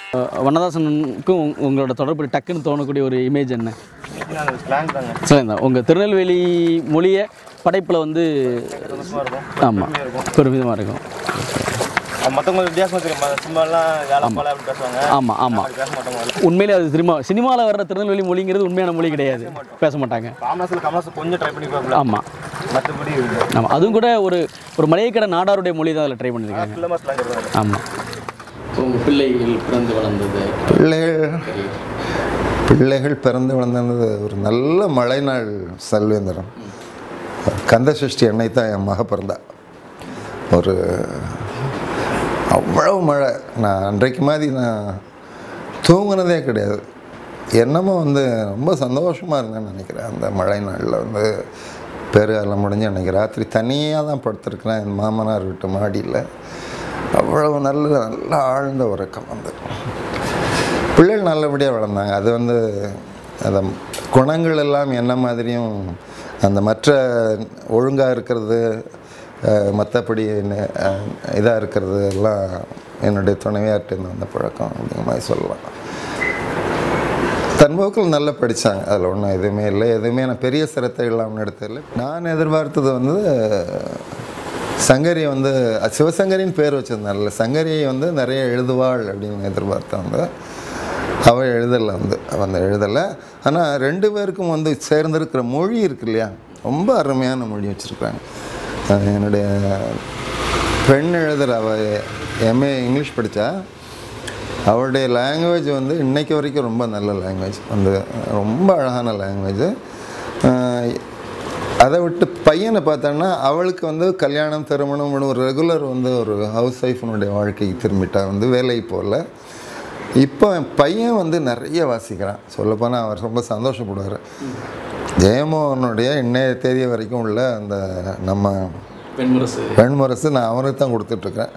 அஹ் வண்ணதாசனுக்கும் உங்க- உங்களோட தொடர்பு டக்குன்னு தோணக்கூடிய ஒரு இமேஜ் என்ன ஸ்லாங் தாங்க சரிங்க உங்கள் திருநெல்வேலி மொழியை படைப்பில் வந்து ஆமாம் பெருமிதமாக இருக்கும் மற்றவங்க வித்தியாசமாக தெரியும் சும்மாலாம் வேலை போல அப்படி பேசுவாங்க ஆமாம் ஆமாம் அப்படி பேச மாட்டோம் முதல்ல உண்மையிலே அது சினிமா சினிமாவில் வர்ற திருநெல்வேலி மொழிங்கிறது உண்மையான மொழி கிடையாது பேச மாட்டாங்க காமராசில் கமலாசம் கொஞ்சம் ட்ரை பண்ணி பார்க்கல ஆமாம் மற்றபடி ஆமாம் அதுவும் கூட ஒரு ஒரு மளிகைக்கடை நாடாருடைய மொழி தான் அதில் ட்ரை பண்ணியிருக்காங்க ஃபுல்லாக ஸ்லாங் இருக்காங்க ஆமாம் உங்கள் பிள்ளைகள் பிறந்து வளர்ந்தது பிள்ளைகள் பிள்ளைகள் பிறந்து வளர்ந்தது ஒரு நல்ல மழை நாள் செல்வேந்திரம் கந்த சஷ்டி அன்னை தான் என் மக பிறந்தா ஒரு அவ்வளவு மழை நான் அன்றைக்கு மாதிரி நான் தூங்குனதே கிடையாது என்னமோ வந்து ரொம்ப சந்தோஷமாக இருந்தேன்னு நினைக்கிறேன் அந்த மழை நாளில் வந்து பெருகாலம் முடிஞ்சு அன்றைக்கி ராத்திரி தனியாக தான் படுத்திருக்கிறேன் என் மாமனார் வீட்டு மாடியில் அவ்வளவு நல்ல நல்ல ஆழ்ந்த உறக்கம் வந்து பிள்ளைகள் நல்லபடியாக வளர்ந்தாங்க அது வந்து அந்த குணங்கள் எல்லாம் என்ன மாதிரியும் அந்த மற்ற ஒழுங்காக இருக்கிறது மற்றபடி இதாக இருக்கிறது எல்லாம் என்னுடைய துணைவியார்ட்டேருந்து வந்த பழக்கம் அப்படிங்கிற மாதிரி சொல்லலாம் தன்போக்கில் நல்லா படித்தாங்க அதில் ஒன்றும் எதுவுமே இல்லை எதுவுமே நான் பெரிய சிரத்தை இல்லாமல் எடுத்ததில்லை நான் எதிர்பார்த்தது வந்து சங்கரி வந்து அது சிவசங்கரின்னு பேர் வச்சிருந்தாங்கல்ல சங்கரியை வந்து நிறைய எழுதுவாள் அப்படின்னு எதிர்பார்த்தேன் வந்து அவள் எழுதலை வந்து அவள் வந்து எழுதலை ஆனால் ரெண்டு பேருக்கும் வந்து சேர்ந்திருக்கிற மொழி இருக்கு இல்லையா ரொம்ப அருமையான மொழி வச்சுருக்காங்க என்னுடைய பெண் எழுதுகிற அவள் எம்ஏ இங்கிலீஷ் படித்தா அவருடைய லாங்குவேஜ் வந்து இன்னைக்கு வரைக்கும் ரொம்ப நல்ல லாங்குவேஜ் வந்து ரொம்ப அழகான லாங்குவேஜ் அதை விட்டு பையனை பார்த்தோன்னா அவளுக்கு வந்து கல்யாணம் திருமணம் ஒரு ரெகுலர் வந்து ஒரு ஹவுஸ் ஒய்ஃபினுடைய வாழ்க்கைக்கு திரும்பிட்டா வந்து வேலைக்கு போகல இப்போ என் பையன் வந்து நிறைய வாசிக்கிறான் சொல்லப்போனால் அவர் ரொம்ப சந்தோஷப்படுவார் ஜெயமோகனுடைய இன்னைய தேதி வரைக்கும் உள்ள அந்த நம்ம பெண்முரசு பெண்முரசு நான் அவனுக்கு தான் கொடுத்துட்ருக்கேன்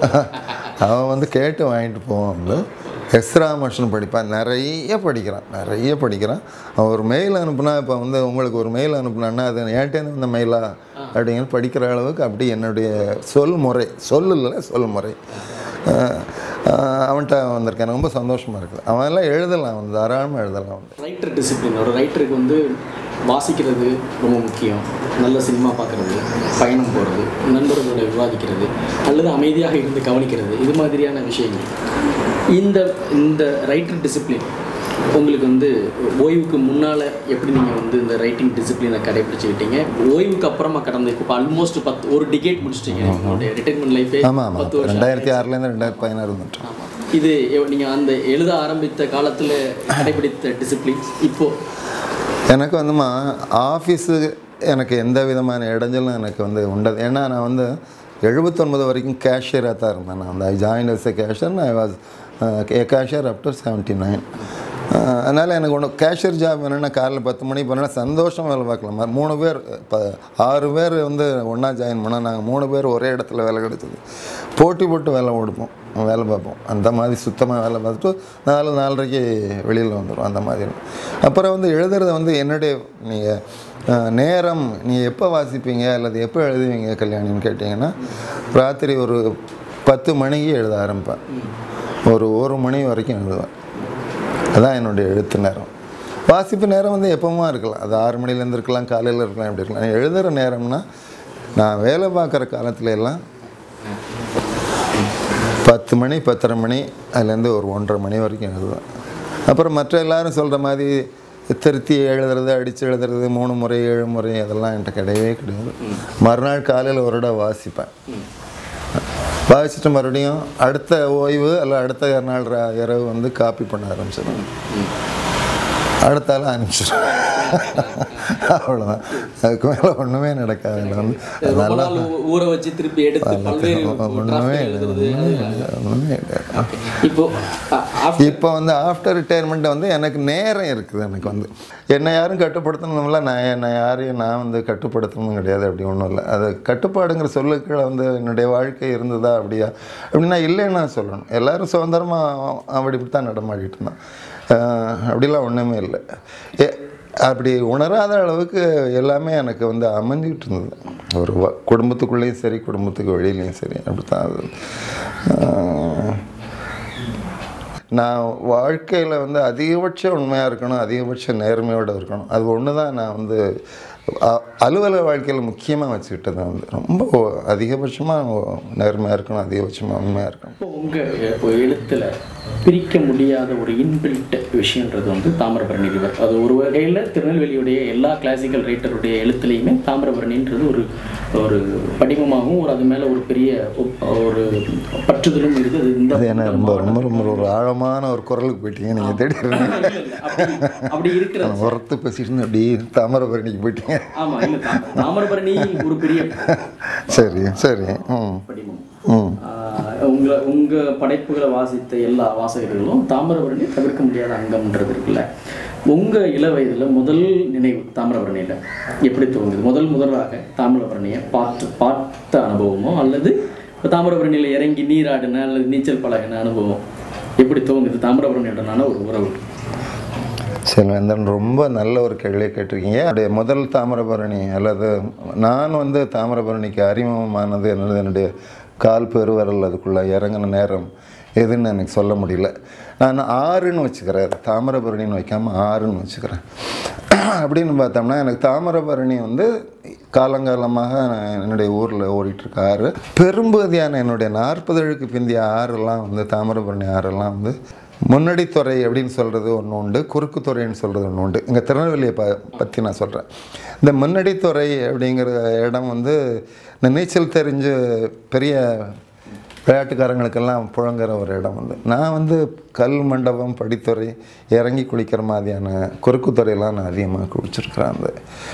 அவன் வந்து கேட்டு வாங்கிட்டு போவான் வந்து எஸ் ராமகிருஷ்ணன் படிப்பான் நிறைய படிக்கிறான் நிறைய படிக்கிறான் அவன் ஒரு மெயில் அனுப்புனா இப்போ வந்து உங்களுக்கு ஒரு மெயில் அனுப்புனான்னா அது ஏன்ட்டேருந்து வந்த மெயிலா அப்படிங்கிற படிக்கிற அளவுக்கு அப்படி என்னுடைய சொல் முறை சொல் இல்லை சொல் முறை அஹ் அஹ் அவன்கிட்ட வந்திருக்கேன் எனக்கு ரொம்ப சந்தோஷமாக இருக்குது அவன் எல்லாம் எழுதலாம் அவன் தாராளமாக எழுதலாம் வந்து ரைட்டர் டிசிப்ளின் ஒரு ரைட்டருக்கு வந்து வாசிக்கிறது ரொம்ப முக்கியம் நல்ல சினிமா பார்க்குறது பயணம் போகிறது நண்பர்களோட விவாதிக்கிறது அல்லது அமைதியாக இருந்து கவனிக்கிறது இது மாதிரியான விஷயங்கள் இந்த இந்த ரைட்டர் டிசிப்ளின் உங்களுக்கு வந்து ஓய்வுக்கு முன்னால் எப்படி நீங்கள் வந்து இந்த ரைட்டிங் டிசிப்ளினை கடைபிடிச்சிக்கிட்டீங்க ஓய்வுக்கு அப்புறமா கடந்த இப்போ ஆல்மோஸ்ட் பத்து ஒரு டிகேட் முடிச்சிட்டீங்க உங்களுடைய ரிட்டைர்மெண்ட் லைஃபே ஆமாம் ஆமாம் பத்து வருஷம் ரெண்டாயிரத்தி ஆறுலேருந்து ரெண்டாயிரத்தி பதினாறு வந்துட்டு ஆமா. இது எவ்- நீங்க அந்த எழுத ஆரம்பித்த காலத்துல கடைபிடித்த டிசிப்ளின்ஸ் இப்போ எனக்கு வந்துமா ஆஃபீஸு எனக்கு எந்த விதமான இடைஞ்சலும் எனக்கு வந்து உண்டது ஏன்னா நான் வந்து எழுபத்தொன்பது வரைக்கும் கேஷியராக தான் இருந்தேன் நான் வந்து I join as a cashier I was a cashier after seventy nine அதனால் எனக்கு ஒன்று கேஷியர் ஜாப் வேணும்னா காலையில் பத்து மணிக்கு போனால் சந்தோஷம் வேலை பார்க்கலாம் மூணு பேர் இப்போ ஆறு பேர் வந்து ஒன்றா ஜாயின் பண்ணால் நாங்கள் மூணு பேர் ஒரே இடத்துல வேலை கிடைச்சது போட்டி போட்டு வேலை கொடுப்போம் வேலை பார்ப்போம் அந்த மாதிரி சுத்தமாக வேலை பார்த்துட்டு நாலு நாலரைக்கு வெளியில் வந்துடும் அந்த மாதிரி அப்புறம் வந்து எழுதுறது வந்து என்னுடைய நீங்கள் நேரம் நீங்கள் எப்போ வாசிப்பீங்க அல்லது எப்போ எழுதுவீங்க கல்யாணின்னு கேட்டிங்கன்னா ராத்திரி ஒரு பத்து மணிக்கு எழுத ஆரம்பிப்பேன் ஒரு ஒரு மணி வரைக்கும் எழுதுவேன் அதான் என்னுடைய எழுத்து நேரம் வாசிப்பு நேரம் வந்து எப்பவுமா இருக்கலாம் அது ஆறு மணிலேருந்து இருக்கலாம் காலையில் இருக்கலாம் எப்படி இருக்கலாம் எழுதுகிற நேரம்னா நான் வேலை பார்க்குற காலத்துல எல்லாம் பத்து மணி பத்தரை மணி அதுலேருந்து ஒரு ஒன்றரை மணி வரைக்கும் எழுதுவேன் அப்புறம் மற்ற எல்லாரும் சொல்கிற மாதிரி திருத்தி எழுதுறது அடித்து எழுதுறது மூணு முறை ஏழு முறை அதெல்லாம் என்கிட்ட கிடையவே கிடையாது மறுநாள் காலையில் ஒரு இடம் வாசிப்பேன் வாசிச்சுட்டு மறுபடியும் அடுத்த ஓய்வு அல்ல அடுத்த நாள் ர- இரவு வந்து காப்பி பண்ண ஆரம்பிச்சிடுவேன் அடுத்த ஆள் அனுப்பிச்சிடுவேன் அவ்வளோதான் அதுக்கு மேலே ஒன்றுமே நடக்காது இதுல வந்து ரொம்ப நல்லா நாள் ஊ- ஊற வச்சு திருப்பி எடுத்து பல்வேறு ஒன்றுமே draft எழுதுறது ஒன்றுமே கிடையாது Okay. இப்போ அ- after- இப்போ வந்து ஆஃப்டர் ரிட்டையர்மெண்ட் வந்து எனக்கு நேரம் இருக்குது எனக்கு வந்து என்னை யாரும் கட்டுப்படுத்தணும்ல நான் என்னை யாரையும் நான் வந்து கட்டுப்படுத்தணும் கிடையாது அப்படி ஒன்றும் இல்லை அது கட்டுப்பாடுங்கிற சொல்லுக்களை வந்து என்னுடைய வாழ்க்கை இருந்ததா அப்படியா அப்படின்னா இல்லைன்னு நான் சொல்லணும் எல்லாரும் சுதந்திரமாக அப்படி இப்படி தான் நடமாடிட்டு இருந்தான் ஆஹ் அப்படிலாம் ஒன்றுமே இல்லை ஏ அப்படி உணராத அளவுக்கு எல்லாமே எனக்கு வந்து அமைஞ்சிக்கிட்டு இருந்தது ஒரு வ- குடும்பத்துக்குள்ளேயும் சரி குடும்பத்துக்கு வெளியிலையும் சரி அப்படி தான் அது ஆஹ் நான் வாழ்க்கையில் வந்து அதிகபட்ச உண்மையாக இருக்கணும் அதிகபட்ச நேர்மையோடு இருக்கணும் அது ஒன்று தான் நான் வந்து அ- அலுவலக வாழ்க்கையில் முக்கியமாக வச்சுக்கிட்டது வந்து ரொம்ப அதிகபட்சமாக நேர்மையாக இருக்கணும் அதிகபட்சமாக உண்மையாக இருக்கணும் இப்போ உங்கள் இப்போ எழுத்தில் பிரிக்க முடியாத ஒரு இன்பில்ட் விஷயன்றது வந்து தாமிரபரணி ரிவர் அது ஒரு வகையில் திருநெல்வேலியுடைய எல்லா கிளாசிக்கல் ரைட்டருடைய எழுத்துலேயுமே தாமிரபரணின்றது ஒரு ஒரு படிமமாகவும் ஒரு அது மேலே ஒரு பெரிய ஒப்- ஒரு பற்றுதலும் இருக்குது அது இந்த அது என்ன ரொம்ப ரொம்ப ரொம்ப ஒரு ஆழமான ஒரு குரலுக்கு போயிட்டீங்க நீங்கள் திடீர்னு அப்படி அப்படி இருக்கிற உரத்து பேசிட்டு இருந்து அப்படியே தாமிரபரணிக்கு போயிட்டீங்க ஆமாம் இல்லை தா- தாமிரபரணி ஒரு பெரிய சரி சரி ம் படிமம் ம் ஆஹ் உங்களை உங்கள் படைப்புகளை வாசித்த எல்லா வாசகர்களும் தாமிரபரணி தவிர்க்க முடியாத அங்கம்ன்றது இருக்குல்ல உங்கள் இள வயதில் முதல் நினைவு தாமிரபரணியில் எப்படி தோங்குது முதல் முதலாக தாமிரபரணியை பார்த்து பார்த்த அனுபவமோ அல்லது இப்போ தாமிரபரணியில் இறங்கி நீராடின அல்லது நீச்சல் பழகின அனுபவம் எப்படி தோங்குது தாமிரபரணியுடனான ஒரு உறவு செல்வேந்தன் ரொம்ப நல்ல ஒரு கேள்வியை கேட்டிருக்கீங்க என்னுடைய முதல் தாமிரபரணி அல்லது நான் வந்து தாமிரபரணிக்கு அறிமுகமானது என்னது என்னுடைய கால் பெருவரல் அதுக்குள்ளே இறங்கின நேரம் எதுன்னு எனக்கு சொல்ல முடியல நான் ஆறுன்னு வச்சுக்கிறேன் தாமிரபரணின்னு வைக்காமல் ஆறுன்னு வச்சுக்கிறேன் அப்படின்னு பார்த்தோம்னா எனக்கு தாமிரபரணி வந்து காலங்காலமாக நான் என்னுடைய ஊரில் ஓடிட்டுருக்க ஆறு பெரும்பகுதியான என்னுடைய நாற்பது அழுக்கு பிந்திய ஆறெல்லாம் வந்து தாமிரபரணி ஆறெல்லாம் வந்து முன்னடித்துறை அப்படின்னு சொல்கிறது ஒன்று உண்டு குறுக்குத்துறைன்னு சொல்கிறது ஒன்று உண்டு இங்கே திருநெல்வேலியை ப பற்றி நான் சொல்கிறேன் இந்த முன்னடித்துறை அப்படிங்கிற இடம் வந்து இந்த நீச்சல் தெரிஞ்ச பெரிய விளையாட்டுக்காரங்களுக்கெல்லாம் புழங்குற ஒரு இடம் வந்து நான் வந்து கல் மண்டபம் படித்துறை இறங்கி குளிக்கிற மாதிரியான குறுக்குத்துறையெல்லாம் நான் அதிகமாக குளிச்சிருக்கிறேன் அந்த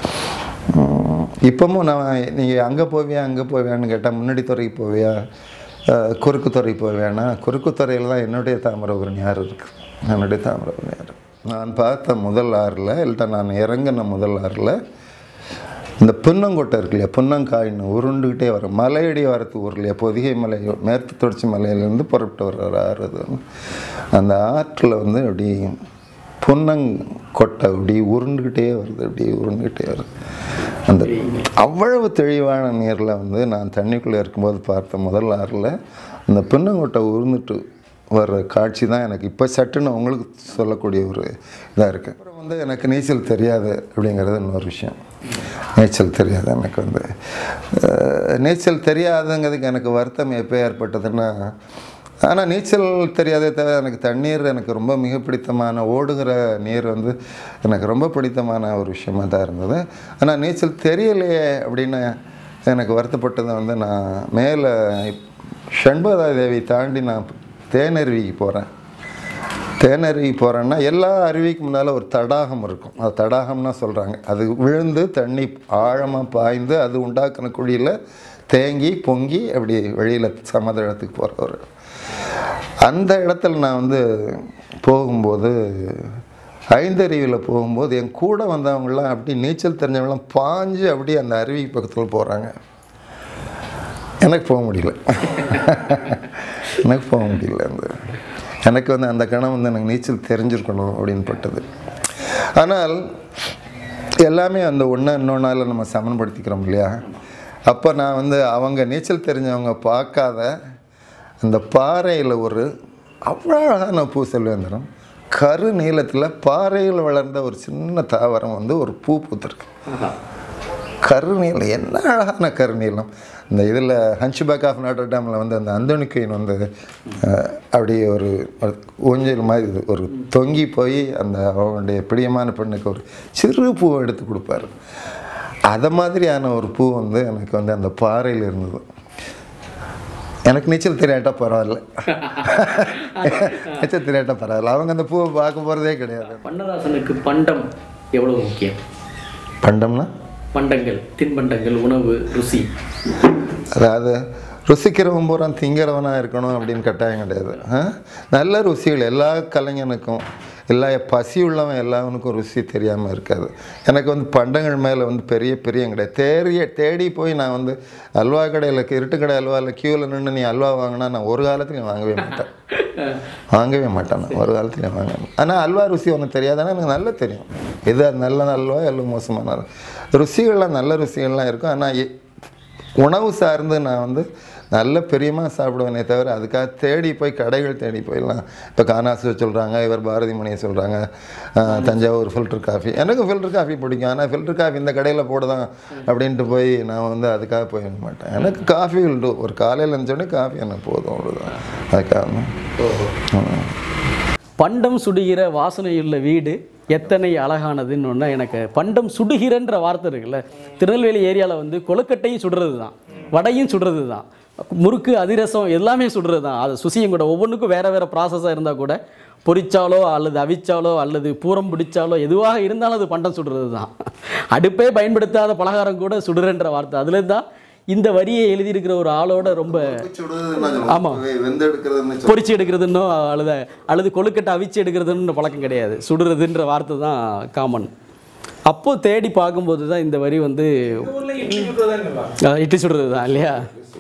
உம், இப்பவும் நான் நீங்கள் அங்கே போவியா அங்கே போவியான்னு கேட்டால் முன்னாடி துறைக்கு போவியா அஹ், குறுக்குத்துறை போவியானா குறுக்குத்துறையில் தான் என்னுடைய தாமிரபரணி ஆறு இருக்குது என்னுடைய தாமிரபரணி ஆறு நான் பார்த்த முதல் ஆறில் இல்லைட்டா நான் இறங்கின முதல் ஆறில் இந்த புன்னங்கொட்டை இருக்கு இல்லையா புன்னங்காயின்னு உருண்டுக்கிட்டே வரும் மலையடி வரத்து ஊர் இல்லையா பொதிகை மலை மேற்கு தொடர்ச்சி மலையிலேருந்து புறப்பட்டு வர்ற ஒரு ஆறு அது அந்த ஆற்றில் வந்து அப்படி புன்னங்கொட்டை அப்படி உருண்டுக்கிட்டே வருது அப்படி உருண்டுக்கிட்டே வருது அந்த அவ்வளவு தெளிவான நீரில் வந்து நான் தண்ணிக்குள்ளே இருக்கும்போது பார்த்த முதல் ஆறில் அந்த புன்னங்கொட்டை உருந்துட்டு வர்ற காட்சி தான் எனக்கு இப்போ சட்டுன்னு உங்களுக்கு சொல்லக்கூடிய ஒரு இதாக இருக்குது அப்புறம் வந்து எனக்கு நீச்சல் தெரியாது அப்படிங்கிறது இன்னொரு விஷயம் நீச்சல் தெரியாது எனக்கு வந்து அஹ், நீச்சல் தெரியாதுங்கிறதுக்கு எனக்கு வருத்தம் எப்போ ஏற்பட்டதுன்னா ஆனால் நீச்சல் தெரியாதே தவிர எனக்கு தண்ணீர் எனக்கு ரொம்ப மிக பிடித்தமான ஓடுகிற நீர் வந்து எனக்கு ரொம்ப பிடித்தமான ஒரு விஷயமா தான் இருந்தது ஆனால் நீச்சல் தெரியலையே அப்படின்னு எனக்கு வருத்தப்பட்டது வந்து நான் மேலே ஷண்பதா தேவி தாண்டி நான் தேனருவிக்கு போகிறேன் தேனருவி போகிறேன்னா எல்லா அருவிக்கு முன்னால் ஒரு தடாகம் இருக்கும் அது தடாகம்னா சொல்கிறாங்க அது விழுந்து தண்ணி ஆழமாக பாய்ந்து அது உண்டாக்குன குழியில் தேங்கி பொங்கி அப்படி வெளியில் சமதளத்துக்கு போகிற ஒரு அந்த இடத்துல நான் வந்து போகும்போது ஐந்தருவியில் போகும்போது என் கூட வந்தவங்களாம் அப்படி நீச்சல் தெரிஞ்சவங்களாம் பாஞ்சு அப்படியே அந்த அருவி பக்கத்தில் போகிறாங்க எனக்கு போக முடியல எனக்கு போக முடியல அந்த எனக்கு வந்து அந்த கணம் வந்து எனக்கு நீச்சல் தெரிஞ்சிருக்கணும் அப்படின்னு பட்டது ஆனால் எல்லாமே அந்த ஒன்று இன்னொன்றால் நம்ம சமன்படுத்திக்கிறோம் இல்லையா அப்போ நான் வந்து அவங்க நீச்சல் தெரிஞ்சவங்க பார்க்காத அந்த பாறையில் ஒரு அவ்வளோ அழகான பூ செல்வேந்திரம் கரு நீளத்தில் பாறையில் வளர்ந்த ஒரு சின்ன தாவரம் வந்து ஒரு பூ பூத்திருக்கு கருநீலம் என்ன அழகான கருநீலம் இந்த இதில் ஹன்ச்பேக் ஆஃப் நாட்டர் டேமில் வந்து அந்த அந்தோனி குயின் வந்து அஹ், அப்படியே ஒரு ஒரு ஊஞ்சல் மாதிரி இது, ஒரு தொங்கி போய் அந்த அவனுடைய பிரியமான பெண்ணுக்கு ஒரு சிறு பூவை எடுத்து கொடுப்பாரு அதை மாதிரியான ஒரு பூ வந்து எனக்கு வந்து அந்த பாறையில் இருந்தது எனக்கு நீச்சல் தெரியாட்டா பரவாயில்ல நீச்சல் தெரியாட்டா பரவாயில்ல அவங்க அந்த பூவை பார்க்க போகிறதே கிடையாது பண்ணதாசனுக்கு பண்டம் எவ்வளவு முக்கியம் பண்டம்னா பண்டங்கள் தின்பண்டங்கள் உணவு ருசி அதாவது ருசிக்கிறவன் பூரா திங்கிறவனாக இருக்கணும் அப்படின்னு கட்டாயம் கிடையாது ஆ? நல்ல ருசிகள் எல்லா கலைஞனுக்கும் எல்லா பசி உள்ளவன் எல்லாவனுக்கும் ருசி தெரியாமல் இருக்காது எனக்கு வந்து பண்டங்கள் மேலே வந்து பெரிய பெரிய கிடையாது தேடிய தேடி போய் நான் வந்து அல்வா கடையில் இருட்டு கடை அல்வாவில் க்யூவில் நின்று நீ அல்வா வாங்கினா நான் ஒரு காலத்துலையும் வாங்கவே மாட்டேன் வாங்கவே மாட்டேன் நான் ஒரு காலத்துலையும் வாங்க ஆனால் அல்வா ருசி ஒன்று தெரியாதுன்னா எனக்கு நல்லா தெரியும் எது அது நல்ல அல்வா எல்லாம் மோசமான அல்வா. ருசிகள்லாம் நல்ல ருசிகள்லாம் இருக்கும் ஆனால் உணவு சார்ந்து நான் வந்து நல்ல பிரியமாக சாப்பிடுவேனே தவிர அதுக்காக தேடி போய் கடைகள் தேடி போயெல்லாம் இப்போ கானாசு சொல்கிறாங்க இவர் பாரதி மணியை சொல்கிறாங்க தஞ்சாவூர் ஃபில்டர் காஃபி எனக்கு ஃபில்டர் காஃபி பிடிக்கும் ஆனால் ஃபில்டர் காஃபி இந்த கடையில் போடுதான் அப்படின்ட்டு போய் நான் வந்து அதுக்காக போய் மாட்டேன் எனக்கு காஃபி உண்டு ஒரு காலையில் இருந்துச்சோடனே காஃபி எனக்கு போதும் அவ்வளோதான் அதுக்காக ஆமாம். பண்டம் சுடுகிற வாசனையுள்ள வீடு எத்தனை அழகானதுன்னு ஒன்று எனக்கு பண்டம் சுடுகிறன்ற வார்த்தை இருக்குல்ல திருநெல்வேலி ஏரியாவில் வந்து கொழுக்கட்டையும் சுடுறது தான் வடையும் சுடுறது தான் முறுக்கு அதிரசம் எல்லாமே சுடுறது தான் அது சுசியும் கூட ஒவ்வொன்றுக்கும் வேறு வேறு ப்ராசஸாக இருந்தால் கூட பொரிச்சாலோ அல்லது அவிச்சாலோ அல்லது பூரம் பிடிச்சாலோ எதுவாக இருந்தாலும் அது பண்டம் சுடுறது தான் அடுப்பே பயன்படுத்தாத பலகாரம் கூட சுடுறன்ற வார்த்தை அதுல தான் இந்த வரியை எழுதியிருக்கிற ஒரு ஆளோட ரொம்ப சுடுறதுன்னா ஆமா. வெ- வெந்தெடுக்கிறதுன்னு சொல்ல பொரிச்சு எடுக்கிறதுன்னோ அல்லது அல்லது கொழுக்கட்டை அவிச்சு எடுக்கிறதுன்னு பழக்கம் கிடையாது சுடுறதுன்ற வார்த்தை தான் காமன் அப்போ தேடி பார்க்கும்போது தான் இந்த வரி வந்து ஊர்ல இட்லி சுடுறதாங்கப்பா அஹ், இட்லி சுடுறது தான் இல்லையா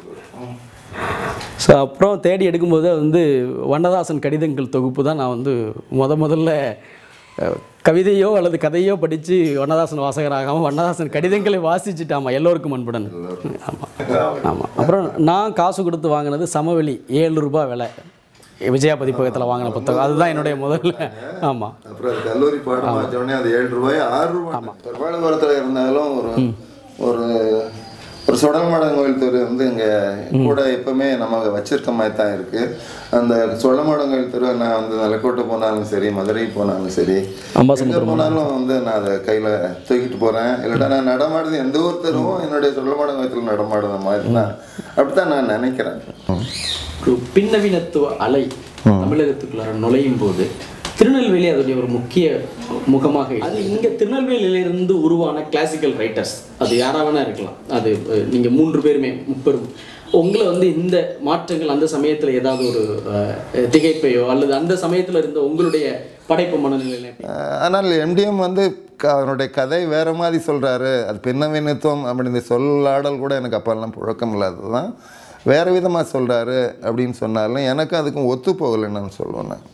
ஸோ அப்புறம் தேடி எடுக்கும்போது வந்து வண்ணதாசன் கடிதங்கள் தொகுப்பு தான் நான் வந்து முத முதல்ல அஹ், கவிதையோ அல்லது கதையோ படித்து வண்ணதாசன் வாசகராகாமல் வண்ணதாசன் கடிதங்களை வாசிச்சுட்டாமா எல்லோருக்கும் அன்புடன் ஆமாம் ஆமாம் அப்புறம் நான் காசு கொடுத்து வாங்கினது சமவெளி ஏழு ரூபாய் விலை விஜயா பதிப்பகத்தில் வாங்கின புத்தகம் அதுதான் என்னுடைய முதல்ல ஆமாம் அப்புறம் அது கல்லூரி பாடம் வச்ச உடனே அது ஏழு ரூபாய் ஆறு ரூபாய் பெருமாளுபுரத்தில் இருந்தாலும் ஒரு ஒரு ஒரு சுடலமாடன் கோயில் தெரு வந்து இங்கே கூட எப்பவுமே நம்ம வச்சிருக்க மாதிரி தான் இருக்கு அந்த சுடலமாடன் கோயில் தெரு நான் வந்து நிலக்கோட்டை போனாலும் சரி மதுரை போனாலும் சரி எங்கே போனாலும் வந்து நான் அதை கையில் தூக்கிட்டு போகிறேன் இல்லைன்னா நான் நடமாடுறது எந்த ஒரு தெருவும் என்னுடைய சுடலமாடன் கோயத்தில் நடமாடுற மாதிரி தான் அப்படித்தான் நான் நினைக்கிறேன் ஒரு பின்னவீனத்துவ அலை தமிழகத்துக்குள்ளார நுழையும் போது திருநெல்வேலி அதனுடைய ஒரு முக்கிய முகமாக அது இங்கே திருநெல்வேலியிலிருந்து உருவான கிளாசிக்கல் ரைட்டர்ஸ் அது யாராக வேணா இருக்கலாம் அது அஹ், நீங்க மூன்று பேருமே முப்பெரும் உங்களை வந்து இந்த மாற்றங்கள் அந்த சமயத்தில் ஏதாவது ஒரு அஹ், திகைப்பையோ அல்லது அந்த சமயத்தில் இருந்த உங்களுடைய படைப்பு மனநிலையில அஹ் ஆனால் எம்டிஎம் வந்து க- அவருடைய கதை வேற மாதிரி சொல்றாரு அது பின்னவீனத்துவம் அப்படின்ற சொல்லாடல் கூட எனக்கு அப்பெல்லாம் புழக்கம் இல்லாதது தான் வேறு விதமாக சொல்றாரு அப்படின்னு சொன்னாலும் எனக்கு அதுக்கும் ஒத்து போகலைன்னு நான் சொல்லுவேன் நான்.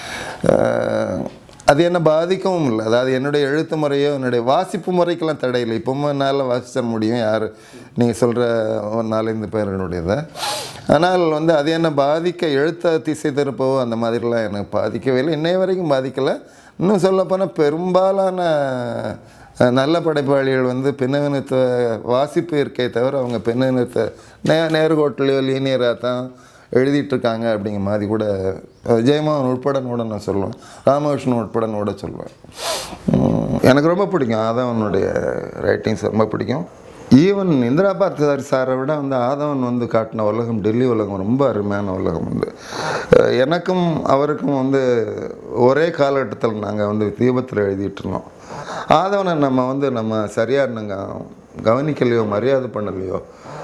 அஹ் அது என்ன பாதிக்கவும் இல்லை அதாவது என்னுடைய எழுத்து முறையோ என்னுடைய வாசிப்பு முறைக்கெல்லாம் தடை இல்லை இப்பவும் என்னால் வாசிச்ச முடியும் யார் நீங்கள் சொல்கிற நாலஞ்சு பேருடையதை ஆனால் வந்து அது என்ன பாதிக்க எழுத்த திசை திருப்பவோ அந்த மாதிரிலாம் எனக்கு பாதிக்கவே இல்லை இன்னைய வரைக்கும் பாதிக்கலை இன்னும் சொல்லப்போனால் பெரும்பாலான அஹ், நல்ல படைப்பாளிகள் வந்து பின்னவினத்தை வாசிப்பு இருக்கே தவிர அவங்க பின்னவினத்தை நே நேர்கோட்டிலையோ லீனியராக தான் எழுதிட்டு இருக்காங்க அப்படிங்கிற மாதிரி கூட அஹ், விஜயமோகன் உட்பட கூட நான் சொல்லுவேன் ராமகிருஷ்ணன் உட்பட கூட சொல்லுவேன் உம், எனக்கு ரொம்ப பிடிக்கும் ஆதவனுடைய ரைட்டிங்ஸ் ரொம்ப பிடிக்கும் ஈவன் இந்திரா பார்த்ததாரி சாரை விட வந்து ஆதவன் வந்து காட்டின உலகம் டெல்லி உலகம் ரொம்ப அருமையான உலகம் வந்து அஹ், எனக்கும் அவருக்கும் வந்து ஒரே காலகட்டத்தில் நாங்கள் வந்து தீபத்தில் எழுதிட்டு இருந்தோம் ஆதவனை நம்ம வந்து நம்ம சரியாக நாங்கள் கவனிக்கலையோ மரியாதை பண்ணலையோ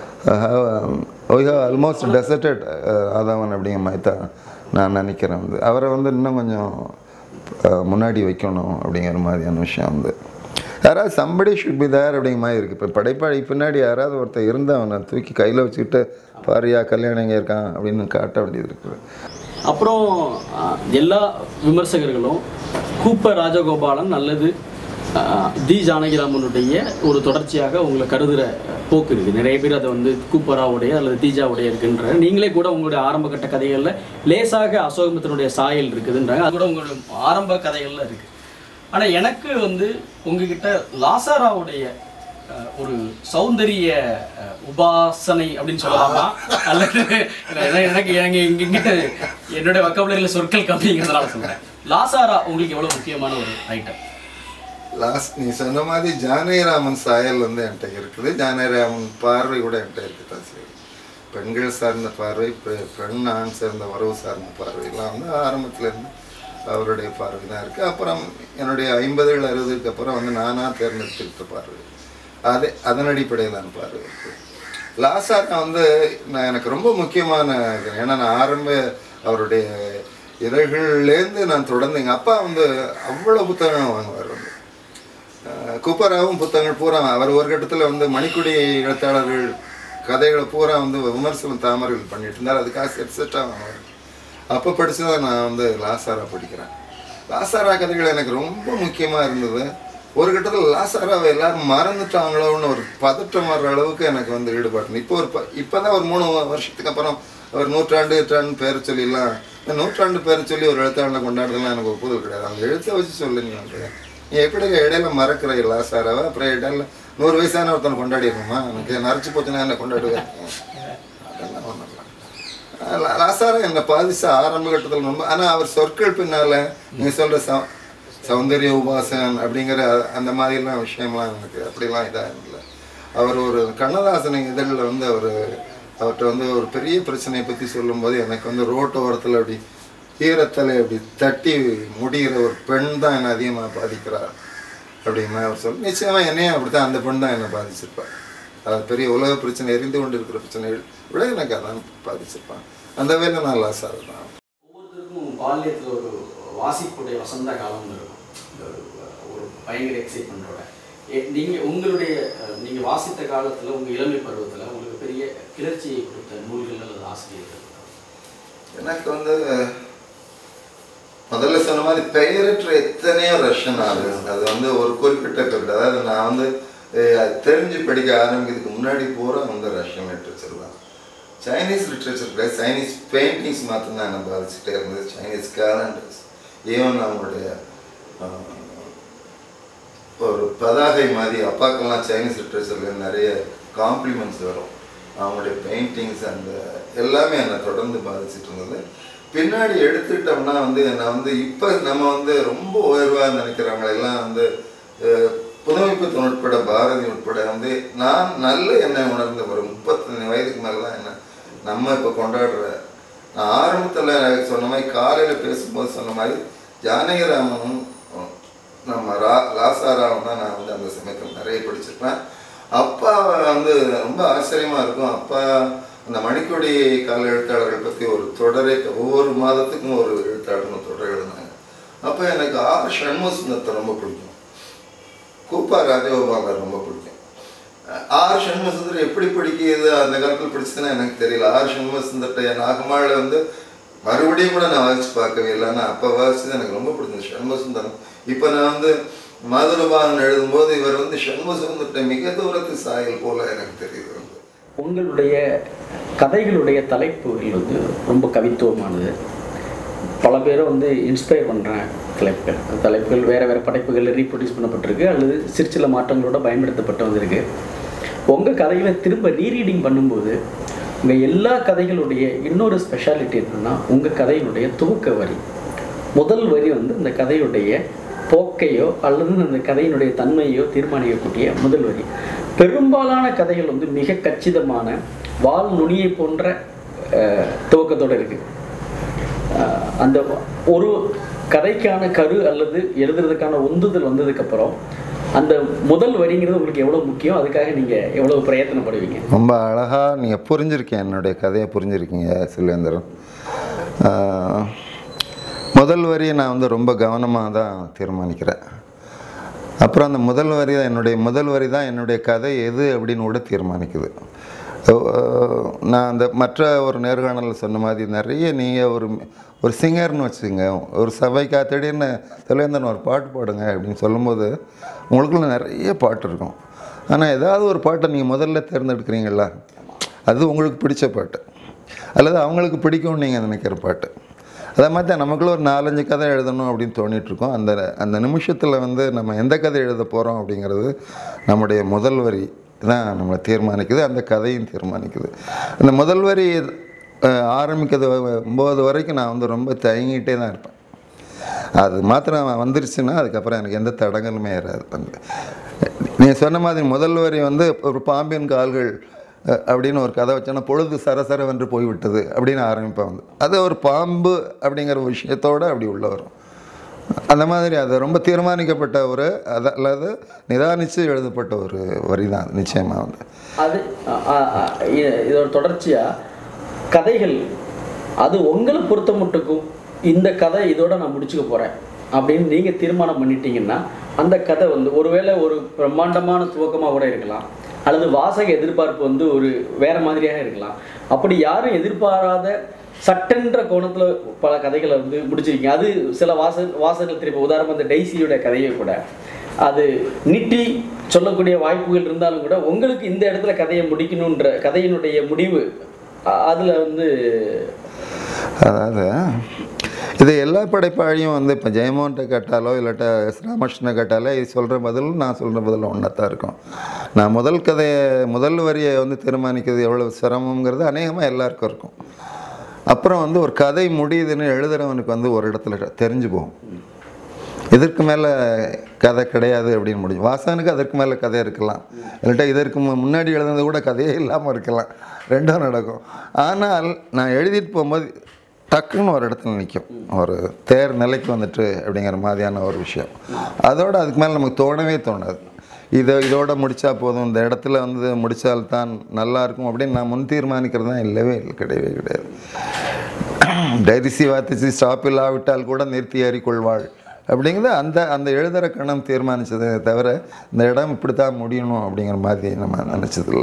ஆல்மோஸ்ட் டெசர்டட் ஆதவன் அப்படிங்கிற மாதிரி தான் நான் நினைக்கிறேன் வந்து அவரை வந்து இன்னும் கொஞ்சம் அஹ், முன்னாடி வைக்கணும் அப்படிங்கிற மாதிரியான விஷயம் வந்து யாராவது சம்படி ஷுட் பி தேர் அப்படிங்கிற மாதிரி இருக்குது இப்போ படைப்பாளி பின்னாடி யாராவது ஒருத்தர் இருந்து அவனை தூக்கி கையில் வச்சுக்கிட்டு பாரியா கல்யாணம் எங்கே இருக்கான் அப்படின்னு காட்ட வேண்டியது இருக்குது அப்புறம் அஹ், எல்லா விமர்சகர்களும் கூப்ப ராஜகோபாலன் அல்லது அஹ், தி ஜானகிராமனுடைய ஒரு தொடர்ச்சியாக உங்களை கருதுகிற போக்கு இருக்குது நிறைய பேர் அதை வந்து கூப்பராவுடைய அல்லது தீஜாவுடைய இருக்குன்ற நீங்களே கூட உங்களுடைய ஆரம்ப கட்ட கதைகளில் லேசாக அசோகமித்தனுடைய சாயல் இருக்குதுன்றாங்க அது கூட உங்களுடைய ஆரம்ப கதைகள்ல இருக்கு ஆனால் எனக்கு வந்து உங்ககிட்ட லாசாராவுடைய அஹ், ஒரு சௌந்தரிய அஹ், உபாசனை அப்படின்னு சொல்லலாமா அல்லது இல்ல, ஏன்னா எனக்கு எனக்கு இங்க இங்கிட்ட என்னுடைய வக்கபுலரில் சொற்கள் கம்மிங்கிறதுனால சொல்றேன் லாசாரா உங்களுக்கு எவ்வளவு முக்கியமான ஒரு ஐட்டம் லாஸ்ட் நீ சொன்ன மாதிரி ஜானகிராமன் சாயல் வந்து என்கிட்ட இருக்குது ஜானகிராமன் பார்வை கூட என்கிட்ட இருக்குது தான் சரி பெண்கள் சார்ந்த பார்வை பெ- பெண் ஆண் சார்ந்த உறவு சார்ந்த பார்வையெல்லாம் வந்து ஆரம்பத்துலேருந்து அவருடைய பார்வை தான் இருக்குது அப்புறம் என்னுடைய ஐம்பதுகள் அறுபதுக்கு அப்புறம் வந்து நானாக தேர்ந்தெடுத்துக்கிட்ட பார்வை அதே அதன் அடிப்படையிலான பார்வை இருக்குது லாசாரா வந்து நான் எனக்கு ரொம்ப முக்கியமான இது ஏன்னா நான் ஆரம்ப அவருடைய இதழ்கள்லேருந்து நான் தொடர்ந்து எங்கள் அப்பா வந்து அவ்வளோ புத்தகம் வாங்குவார் வந்து அஹ் குப்பராவும் புத்தகங்கள் பூரா அவர் ஒரு கட்டத்தில் வந்து மணிக்குடி எழுத்தாளர்கள் கதைகளை பூரா வந்து விமர்சனம் தாமரைகள் பண்ணிட்டு இருந்தார் அதுக்காக செட் செட்டாக வாங்குவார் அப்போ படிச்சதை நான் வந்து லாசாரா படிக்கிறேன் லாசாரா கதைகள் எனக்கு ரொம்ப முக்கியமாக இருந்தது ஒரு கட்டத்தில் லாசாராவை எல்லாரும் மறந்துட்டாங்களோன்னு ஒரு பதட்டம் வர்ற அளவுக்கு எனக்கு வந்து ஈடுபாடு இப்போ ஒரு ப இப்போ தான் ஒரு மூணு வருஷத்துக்கு அப்புறம் ஒரு நூற்றாண்டு நூற்றாண்டு பேரை சொல்லிலாம் இந்த நூற்றாண்டு பேரை சொல்லி ஒரு எழுத்தாளனை கொண்டாடுறதுலாம் எனக்கு ஒப்புதல் கிடையாது அந்த எழுத்தை வச்சு சொல்லுங்க நீ எப்படி இடையில மறக்கிற லாசாராவை அப்புறம் இடையில நூறு வயசான ஒருத்தனை கொண்டாடிடுமா எனக்கு நரைச்சு போச்சுன்னா என்ன கொண்டாடுவேன் அதெல்லாம் ஒன்றும் இல்லை ராசாரம் என்னை பாதிச்ச ஆரம்ப கட்டத்தில் ரொம்ப ஆனால் அவர் சொற்கள் பின்னால நீ சொல்ற சௌ சௌந்தரிய உபாசன் அப்படிங்கிற அந்த மாதிரிலாம் விஷயம்லாம் எனக்கு அப்படிலாம் இதாக இல்லை அவர் ஒரு கண்ணதாசன் இதழில் வந்து அவர் அவர்கிட்ட வந்து ஒரு பெரிய பிரச்சனையை பற்றி சொல்லும்போது எனக்கு வந்து ரோட்டோரத்தில் அப்படி ஈரத்தலை அப்படி தட்டி முடிகிற ஒரு பெண் தான் என்னை அதிகமாக பாதிக்கிறார் அப்படிங்கிற அவர் சொல்லி நிச்சயமாக என்னையும் அப்படி தான் அந்த பெண் தான் என்னை பாதிச்சிருப்பார் அது பெரிய உலக பிரச்சனை எரிந்து கொண்டு இருக்கிற பிரச்சனைகள் விட எனக்கு அதான் பாதிச்சிருப்பான் அந்த வேலை நான் லாஸ் ஆகுதான் ஒவ்வொருத்தருக்கும் பால்யத்தில் ஒரு வாசிப்புடைய வசந்த காலம்னு இருக்கும் இந்த ஒரு ஒரு பயங்கர எக்ஸைட்மெண்ட்டோட நீங்கள் உங்களுடைய அஹ், நீங்க வாசித்த காலத்துல உங்க இளமை பருவத்துல உங்களுக்கு பெரிய கிளர்ச்சியை கொடுத்த நூல்கள் அல்லது ஆசிரியர்கள் எனக்கு வந்து முதல்ல சொன்ன மாதிரி பெயரற்ற எத்தனையோ ரஷ்யன் ஆகுது அது வந்து ஒரு குறிப்பிட்ட period. அதாவது நான் வந்து அஹ், அது தெரிஞ்சு படிக்க ஆரம்பிக்கிறதுக்கு முன்னாடி பூரா வந்து ரஷ்யன் லிட்ரேச்சர் தான் சைனீஸ் லிட்ரேச்சர் கிடையாது சைனீஸ் பெயிண்டிங்ஸ் மாத்திரம் என்ன பாதிச்சுட்டே இருந்தது சைனீஸ் கேலண்டர்ஸ் ஈவன் அவங்களுடைய அஹ், ஒரு பதாகை மாதிரி அப்பாக்கெல்லாம் சைனீஸ் லிட்ரேச்சர்ல நிறைய காம்ப்ளிமெண்ட்ஸ் வரும் அவங்களுடைய பெயிண்டிங்ஸ் அந்த எல்லாமே என்னை தொடர்ந்து பாதிச்சுட்டு இருந்தது பின்னாடி எடுத்துக்கிட்டோம்னா வந்து நான் வந்து இப்போ நம்ம வந்து ரொம்ப உயர்வாக நினைக்கிறவங்க எல்லாம் வந்து அஹ், புதுமைப்பித்தன் உட்பட பாரதி உட்பட வந்து நான் நல்ல எண்ணெய் உணர்ந்த ஒரு முப்பத்தஞ்சு வயதுக்கு மேலே தான் என்ன நம்ம இப்போ கொண்டாடுற நான் ஆரம்பத்தில் சொன்ன மாதிரி காலையில் பேசும்போது சொன்ன மாதிரி ஜானகிராமனும் நம்ம ரா லாசாராவும் தான் நான் வந்து அந்த சமயத்தில் நிறைய படிச்சிருப்பேன் அப்பா வந்து ரொம்ப ஆச்சரியமாக இருக்கும் அப்பா அந்த மணிக்கொடி கால எழுத்தாளர்கள் பற்றி ஒரு தொடரை ஒவ்வொரு மாதத்துக்கும் ஒரு எழுத்தாளர்னு தொடர் எழுதினாங்க அப்போ எனக்கு ஆர் சண்முகசுந்தரத்தை ரொம்ப பிடிக்கும் கூப்பா ராஜகோபாலர் ரொம்ப பிடிக்கும் ஆர் சண்முகசுந்தர் எப்படி படிக்கிறது அந்த காலத்தில் படிச்சதுன்னா எனக்கு தெரியல ஆர் சண்முகசுந்தர்கிட்ட நாகமாழ வந்து மறுபடியும் கூட நான் வாசிச்சு பார்க்கவே இல்லை ஆனால் அப்போ வாசிச்சது எனக்கு ரொம்ப பிடிச்சது சண்முகசுந்தரம் இப்போ நான் வந்து மதுரபாகன் எழுதும்போது இவர் வந்து சண்முகசுந்தர்கிட்ட மிக தூரத்து சாயல் போல எனக்கு தெரியுது வந்து உங்களுடைய கதைகளுடைய தலைப்புகள் வந்து ரொம்ப கவித்துவமானது பல பேரை வந்து இன்ஸ்பயர் பண்ணுற தலைப்புகள் அந்த தலைப்புகள் வேறு வேறு படைப்புகளில் ரீப்ரொடியூஸ் பண்ணப்பட்டிருக்கு அல்லது சிறு சில மாற்றங்களோட பயன்படுத்தப்பட்டு வந்திருக்கு உங்கள் கதைகளை திரும்ப ரீரீடிங் பண்ணும்போது உங்கள் எல்லா கதைகளுடைய இன்னொரு ஸ்பெஷாலிட்டி என்னன்னா உங்கள் கதையினுடைய துவக்க வரி முதல் வரி வந்து இந்த கதையுடைய போக்கையோ அல்லது அந்த கதையினுடைய தன்மையோ தீர்மானிக்கக்கூடிய முதல் வரி பெரும்பாலான கதைகள் வந்து மிக கச்சிதமான வால் நுனியை போன்ற அஹ், துவக்கத்தோட இருக்கு அஹ், அந்த ஒரு கதைக்கான கரு அல்லது எழுதுறதுக்கான உந்துதல் வந்ததுக்கப்புறம் அந்த முதல் வரிங்கிறது உங்களுக்கு எவ்வளோ முக்கியம் அதுக்காக நீங்கள் எவ்வளோ பிரயத்தனப்படுவீங்க ரொம்ப அழகாக நீங்கள் புரிஞ்சிருக்கீங்க என்னுடைய கதையை புரிஞ்சிருக்கீங்க சிலேந்திரன் ஆஹ், முதல் வரியை நான் வந்து ரொம்ப கவனமாக தான் தீர்மானிக்கிறேன் அப்புறம் அந்த முதல் வரி தான் என்னுடைய முதல் வரி தான் என்னுடைய கதை எது அப்படின்னு கூட தீர்மானிக்குது ஆஹ், நான் அந்த மற்ற ஒரு நேர்காணலில் சொன்ன மாதிரி நிறைய நீங்கள் ஒரு ஒரு சிங்கர்னு வச்சுங்க ஒரு சபைக்கா திடீர்னு சிலேந்திரன் ஒரு பாட்டு பாடுங்க அப்படின்னு சொல்லும்போது உங்களுக்குள்ள நிறைய பாட்டு இருக்கும் ஆனால் ஏதாவது ஒரு பாட்டை நீங்கள் முதல்ல தேர்ந்தெடுக்கிறீங்களா அது உங்களுக்கு பிடிச்ச பாட்டு அல்லது அவங்களுக்கு பிடிக்கும்னு நீங்கள் நினைக்கிற பாட்டு அதே மாதிரி தான் நமக்குள்ள ஒரு நாலஞ்சு கதை எழுதணும் அப்படின்னு தோணிட்டு இருக்கோம் அந்த அந்த நிமிஷத்தில் வந்து நம்ம எந்த கதை எழுத போகிறோம் அப்படிங்கிறது நம்முடைய முதல் வரி தான் நம்மளை தீர்மானிக்குது அந்த கதையும் தீர்மானிக்குது அந்த முதல் வரி அஹ், ஆரம்பிக்கிறது ஒம்பது வரைக்கும் நான் வந்து ரொம்ப தயங்கிட்டே தான் இருப்பேன் அது மாத்திரம் வந்துருச்சுன்னா அதுக்கப்புறம் எனக்கு எந்த தடங்களுமே ஏறாது வந்து நீங்கள் சொன்ன மாதிரி முதல் வரி வந்து ஒரு பாம்பின் கால்கள் அஹ், அப்படின்னு ஒரு கதை வச்சோன்னா பொழுது சரசரவென்று போய்விட்டது அப்படின்னு ஆரம்பிப்பேன் வந்து அது ஒரு பாம்பு அப்படிங்கிற விஷயத்தோடு அப்படி உள்ள வரும் அந்த மாதிரி அது ரொம்ப தீர்மானிக்கப்பட்ட ஒரு அது அல்லது நிதானித்து எழுதப்பட்ட ஒரு வரி தான் நிச்சயமாக வந்து அது அ- அ- அ- இ- இதோட தொடர்ச்சியா கதைகள் அது உங்களை பொறுத்த மட்டுக்கும் இந்த கதை இதோட நான் முடிச்சுக்க போறேன் அப்படின்னு நீங்க தீர்மானம் பண்ணிட்டீங்கன்னா அந்த கதை வந்து ஒருவேளை ஒரு பிரம்மாண்டமான துவக்கமாக கூட இருக்கலாம் அல்லது வாசக எதிர்பார்ப்பு வந்து ஒரு வேற மாதிரியாக இருக்கலாம் அப்படி யாரும் எதிர்பாராத சட்டென்ற கோணத்துல பல கதைகளை வந்து முடிச்சிருக்கீங்க அது சில வாச வாசகர்கள் திரும்ப உதாரணம் இந்த டெய்ஸியோட கதையை கூட அது நீட்டி சொல்லக்கூடிய வாய்ப்புகள் இருந்தாலும் கூட உங்களுக்கு இந்த இடத்துல கதையை முடிக்கணுன்ற கதையினுடைய முடிவு அ- அதுல வந்து அதாவது இது எல்லா படைப்பாளியும் வந்து இப்போ ஜெயமோகன்ட்ட கேட்டாலோ இல்லாட்டா எஸ் ராமகிருஷ்ணனை கேட்டாலோ இது சொல்கிற பதிலும் நான் சொல்கிற பதிலும் ஒன்றா தான் இருக்கும் நான் முதல் கதையை முதல் வரியை வந்து தீர்மானிக்கிறது எவ்வளோ சிரமங்கிறது அநேகமாக எல்லாருக்கும் இருக்கும் அப்புறம் வந்து ஒரு கதை முடியுதுன்னு எழுதுறவனுக்கு வந்து ஒரு இடத்துல தெரிஞ்சு போகும் இதற்கு மேலே கதை கிடையாது அப்படின்னு முடியும் வாசகனுக்கு அதற்கு மேலே கதை இருக்கலாம் இல்லாட்டா இதற்கு மு- முன்னாடி எழுதுனது கூட கதையே இல்லாமல் இருக்கலாம் ரெண்டும் நடக்கும் ஆனால் நான் எழுதிட்டு போகும்போது டக்குன்னு ஒரு இடத்துல நிற்கும் ஒரு தேர் நிலைக்கு வந்துட்டு அப்படிங்கிற மாதிரியான ஒரு விஷயம் அதோட அதுக்கு மேலே நமக்கு தோணவே தோணாது இதை இதோட முடிச்சா போதும் இந்த இடத்துல வந்து முடித்தால்தான் நல்லா இருக்கும் அப்படின்னு நான் முன் தீர்மானிக்கிறது தான் இல்லவே இல்லை கிடையவே கிடையாது டைரிசி வாத்திச்சு ஸ்டாப் இல்லாவிட்டால் கூட நிறுத்தி ஏறிக்கொள்வாள் அப்படிங்கிறது அந்த அந்த எழுதுகிற கணம் தீர்மானிச்சதே தவிர இந்த இடம் இப்படி தான் முடியணும் அப்படிங்கிற மாதிரி நம்ம நினச்சதில்ல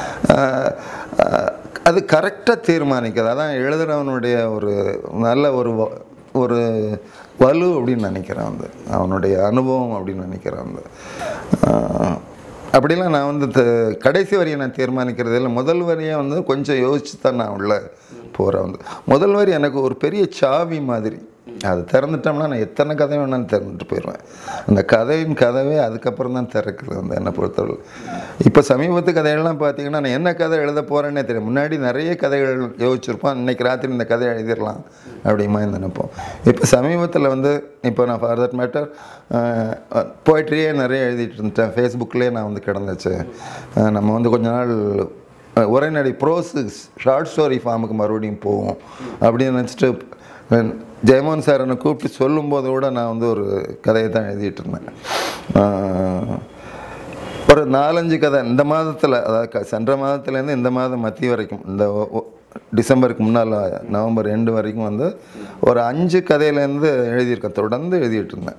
அது கரெக்டாக தீர்மானிக்கிறது அதான் எழுதுகிறவனுடைய ஒரு நல்ல ஒரு வ- ஒரு வலு அப்படின்னு நினைக்கிறேன் வந்து அவனுடைய அனுபவம் அப்படின்னு நினைக்கிறேன் வந்து ஆஹ், அப்படிலாம் நான் வந்து த- கடைசி வரியை நான் தீர்மானிக்கிறது இல்லை முதல் வரியை வந்து கொஞ்சம் யோசிச்சு தான் நான் உள்ள போகிறேன் வந்து முதல் வரி எனக்கு ஒரு பெரிய சாவி மாதிரி அது திறந்துட்டோம்னா நான் எத்தனை கதை வேணாலும் திறந்துட்டு போயிடுவேன் அந்த கதையின் கதவே அதுக்கப்புறம் தான் திறக்குது வந்து என்னை பொறுத்தவரை இப்போ சமீபத்து கதைகள்லாம் பார்த்தீங்கன்னா நான் என்ன கதை எழுத போகிறேன்னே தெரியும் முன்னாடி நிறைய கதைகள் யோசிச்சிருப்போம் இன்னைக்கு ராத்திரி இந்த கதையை எழுதிடலாம் அப்படிமா நினைப்போம் இப்போ சமீபத்தில் வந்து இப்போ நான் ஃபார் தட் மேட்டர் போய்ட்ரியே நிறைய எழுதிட்டு இருந்துட்டேன் ஃபேஸ்புக்லேயே நான் வந்து கிடந்துச்சு அஹ் நம்ம வந்து கொஞ்ச நாள் அஹ் உரைநடை ப்ரோஸ் ஷார்ட் ஸ்டோரி ஃபார்முக்கு மறுபடியும் போவோம் அப்படின்னு நினச்சிட்டு அஹ் ஜெயமோகன் சார் என்னை கூப்பிட்டு சொல்லும்போது கூட நான் வந்து ஒரு கதையை தான் எழுதிட்டு இருந்தேன் அஹ் ஒரு நாலஞ்சு கதை இந்த மாதத்தில் அதாவது க- சென்ற மாதத்துலேருந்து இந்த மாதம் மத்திய வரைக்கும் இந்த ஒ- ஒ- டிசம்பருக்கு முன்னால் நவம்பர் ரெண்டு வரைக்கும் வந்து ஒரு அஞ்சு கதையிலேருந்து எழுதியிருக்கேன் தொடர்ந்து எழுதிட்டு இருந்தேன்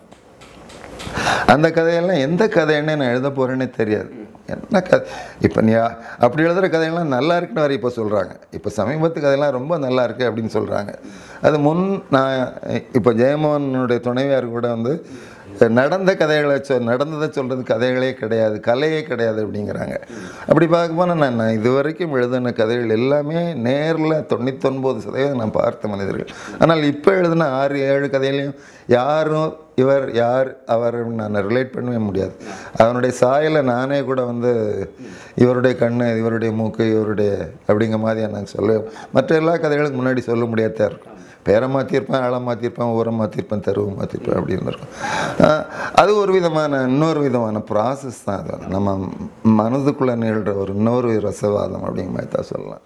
அந்த கதையெல்லாம் எந்த கதைன்னு நான் எழுத போகிறேன்னே தெரியாது என்ன கதை இப்போ நீ அ- அப்படி எழுதுகிற கதையெல்லாம் நல்லா இருக்குன்னு வரை இப்போ சொல்கிறாங்க இப்போ சமீபத்து கதையெல்லாம் ரொம்ப நல்லா இருக்கு அப்படின்னு சொல்கிறாங்க அது முன் நான் இப்போ ஜெயமோகனுடைய துணைவியார் கூட வந்து நடந்த கதைகளை சொ நடந்ததை சொல்கிறது கதைகளே கிடையாது கலையே கிடையாது அப்படிங்கிறாங்க அப்படி பார்க்க போனால் நான் நான் இது வரைக்கும் எழுதின கதைகள் எல்லாமே நேரில் தொண்ணூத்தொன்பது சதவீதம் நான் பார்த்த மனிதர்கள் ஆனால் இப்போ எழுதின ஆறு ஏழு கதையிலையும் யாரும் இவர் யார் அவர் நான் ரிலேட் பண்ணவே முடியாது அவனுடைய சாயலை நானே கூட வந்து இவருடைய கண்ணு இவருடைய மூக்கு இவருடைய அப்படிங்கிற மாதிரி நான் சொல்ல மற்ற எல்லா கதைகளுக்கு முன்னாடி சொல்ல முடியாதா இருக்கும் பேரை மாற்றிருப்பேன் ஆளை மாற்றிருப்பேன் ஊரை மாற்றிருப்பேன் தெருவை மாற்றிருப்பேன் அப்படின்னு இருக்கும் ஆஹ் அது ஒரு விதமான இன்னொரு விதமான ப்ராசஸ் தான் அது நம்ம மனதுக்குள்ளே நிகழ்கிற ஒரு இன்னொரு ரசவாதம் அப்படிங்கிற மாதிரி தான் சொல்லலாம்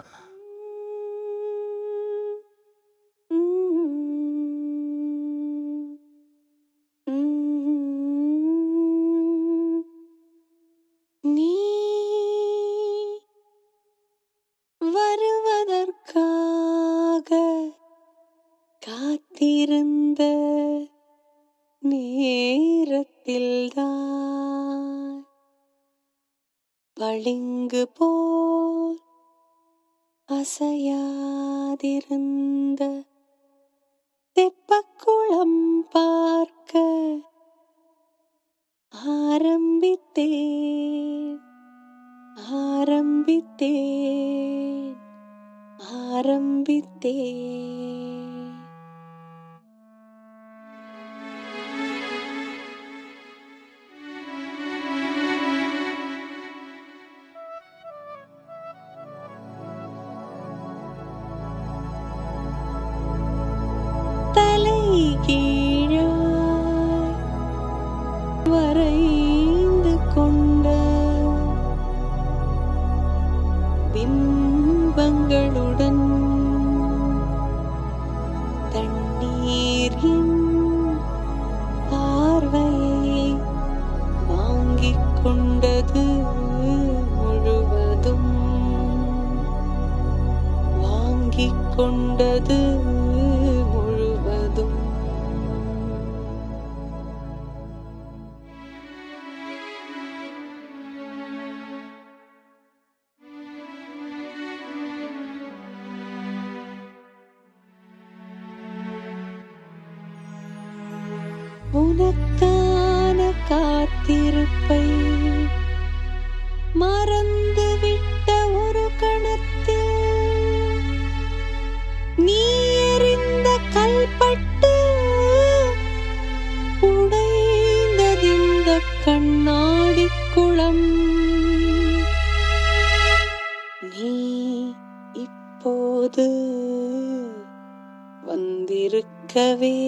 நீ வருவதற்காக காத்திருந்த நேரத்தில்தான் பளிங்கு போல் அசையாதிருந்த தெப்பக்குளம் பார்க்க ஆரம்பித்தேன் ஆரம்பித்தேன் ஆரம்பித்தேன் தலைகீழாய் வரைந்து கொண்ட பிம்பங்களுடன் தண்ணீர் என் பார்வையை வாங்கிக் கொண்டது முழுவதும் வாங்கிக் கொண்டது முழுவதும் உனக்கான கா காத்திருப்பை மறந்துவிட்ட ஒரு கணத்தில் நீ எறிந்த கல்பட்டு உடைந்ததிந்த கண்ணாடி குளம் நீ இப்போது வந்திருக்க வேண்டும்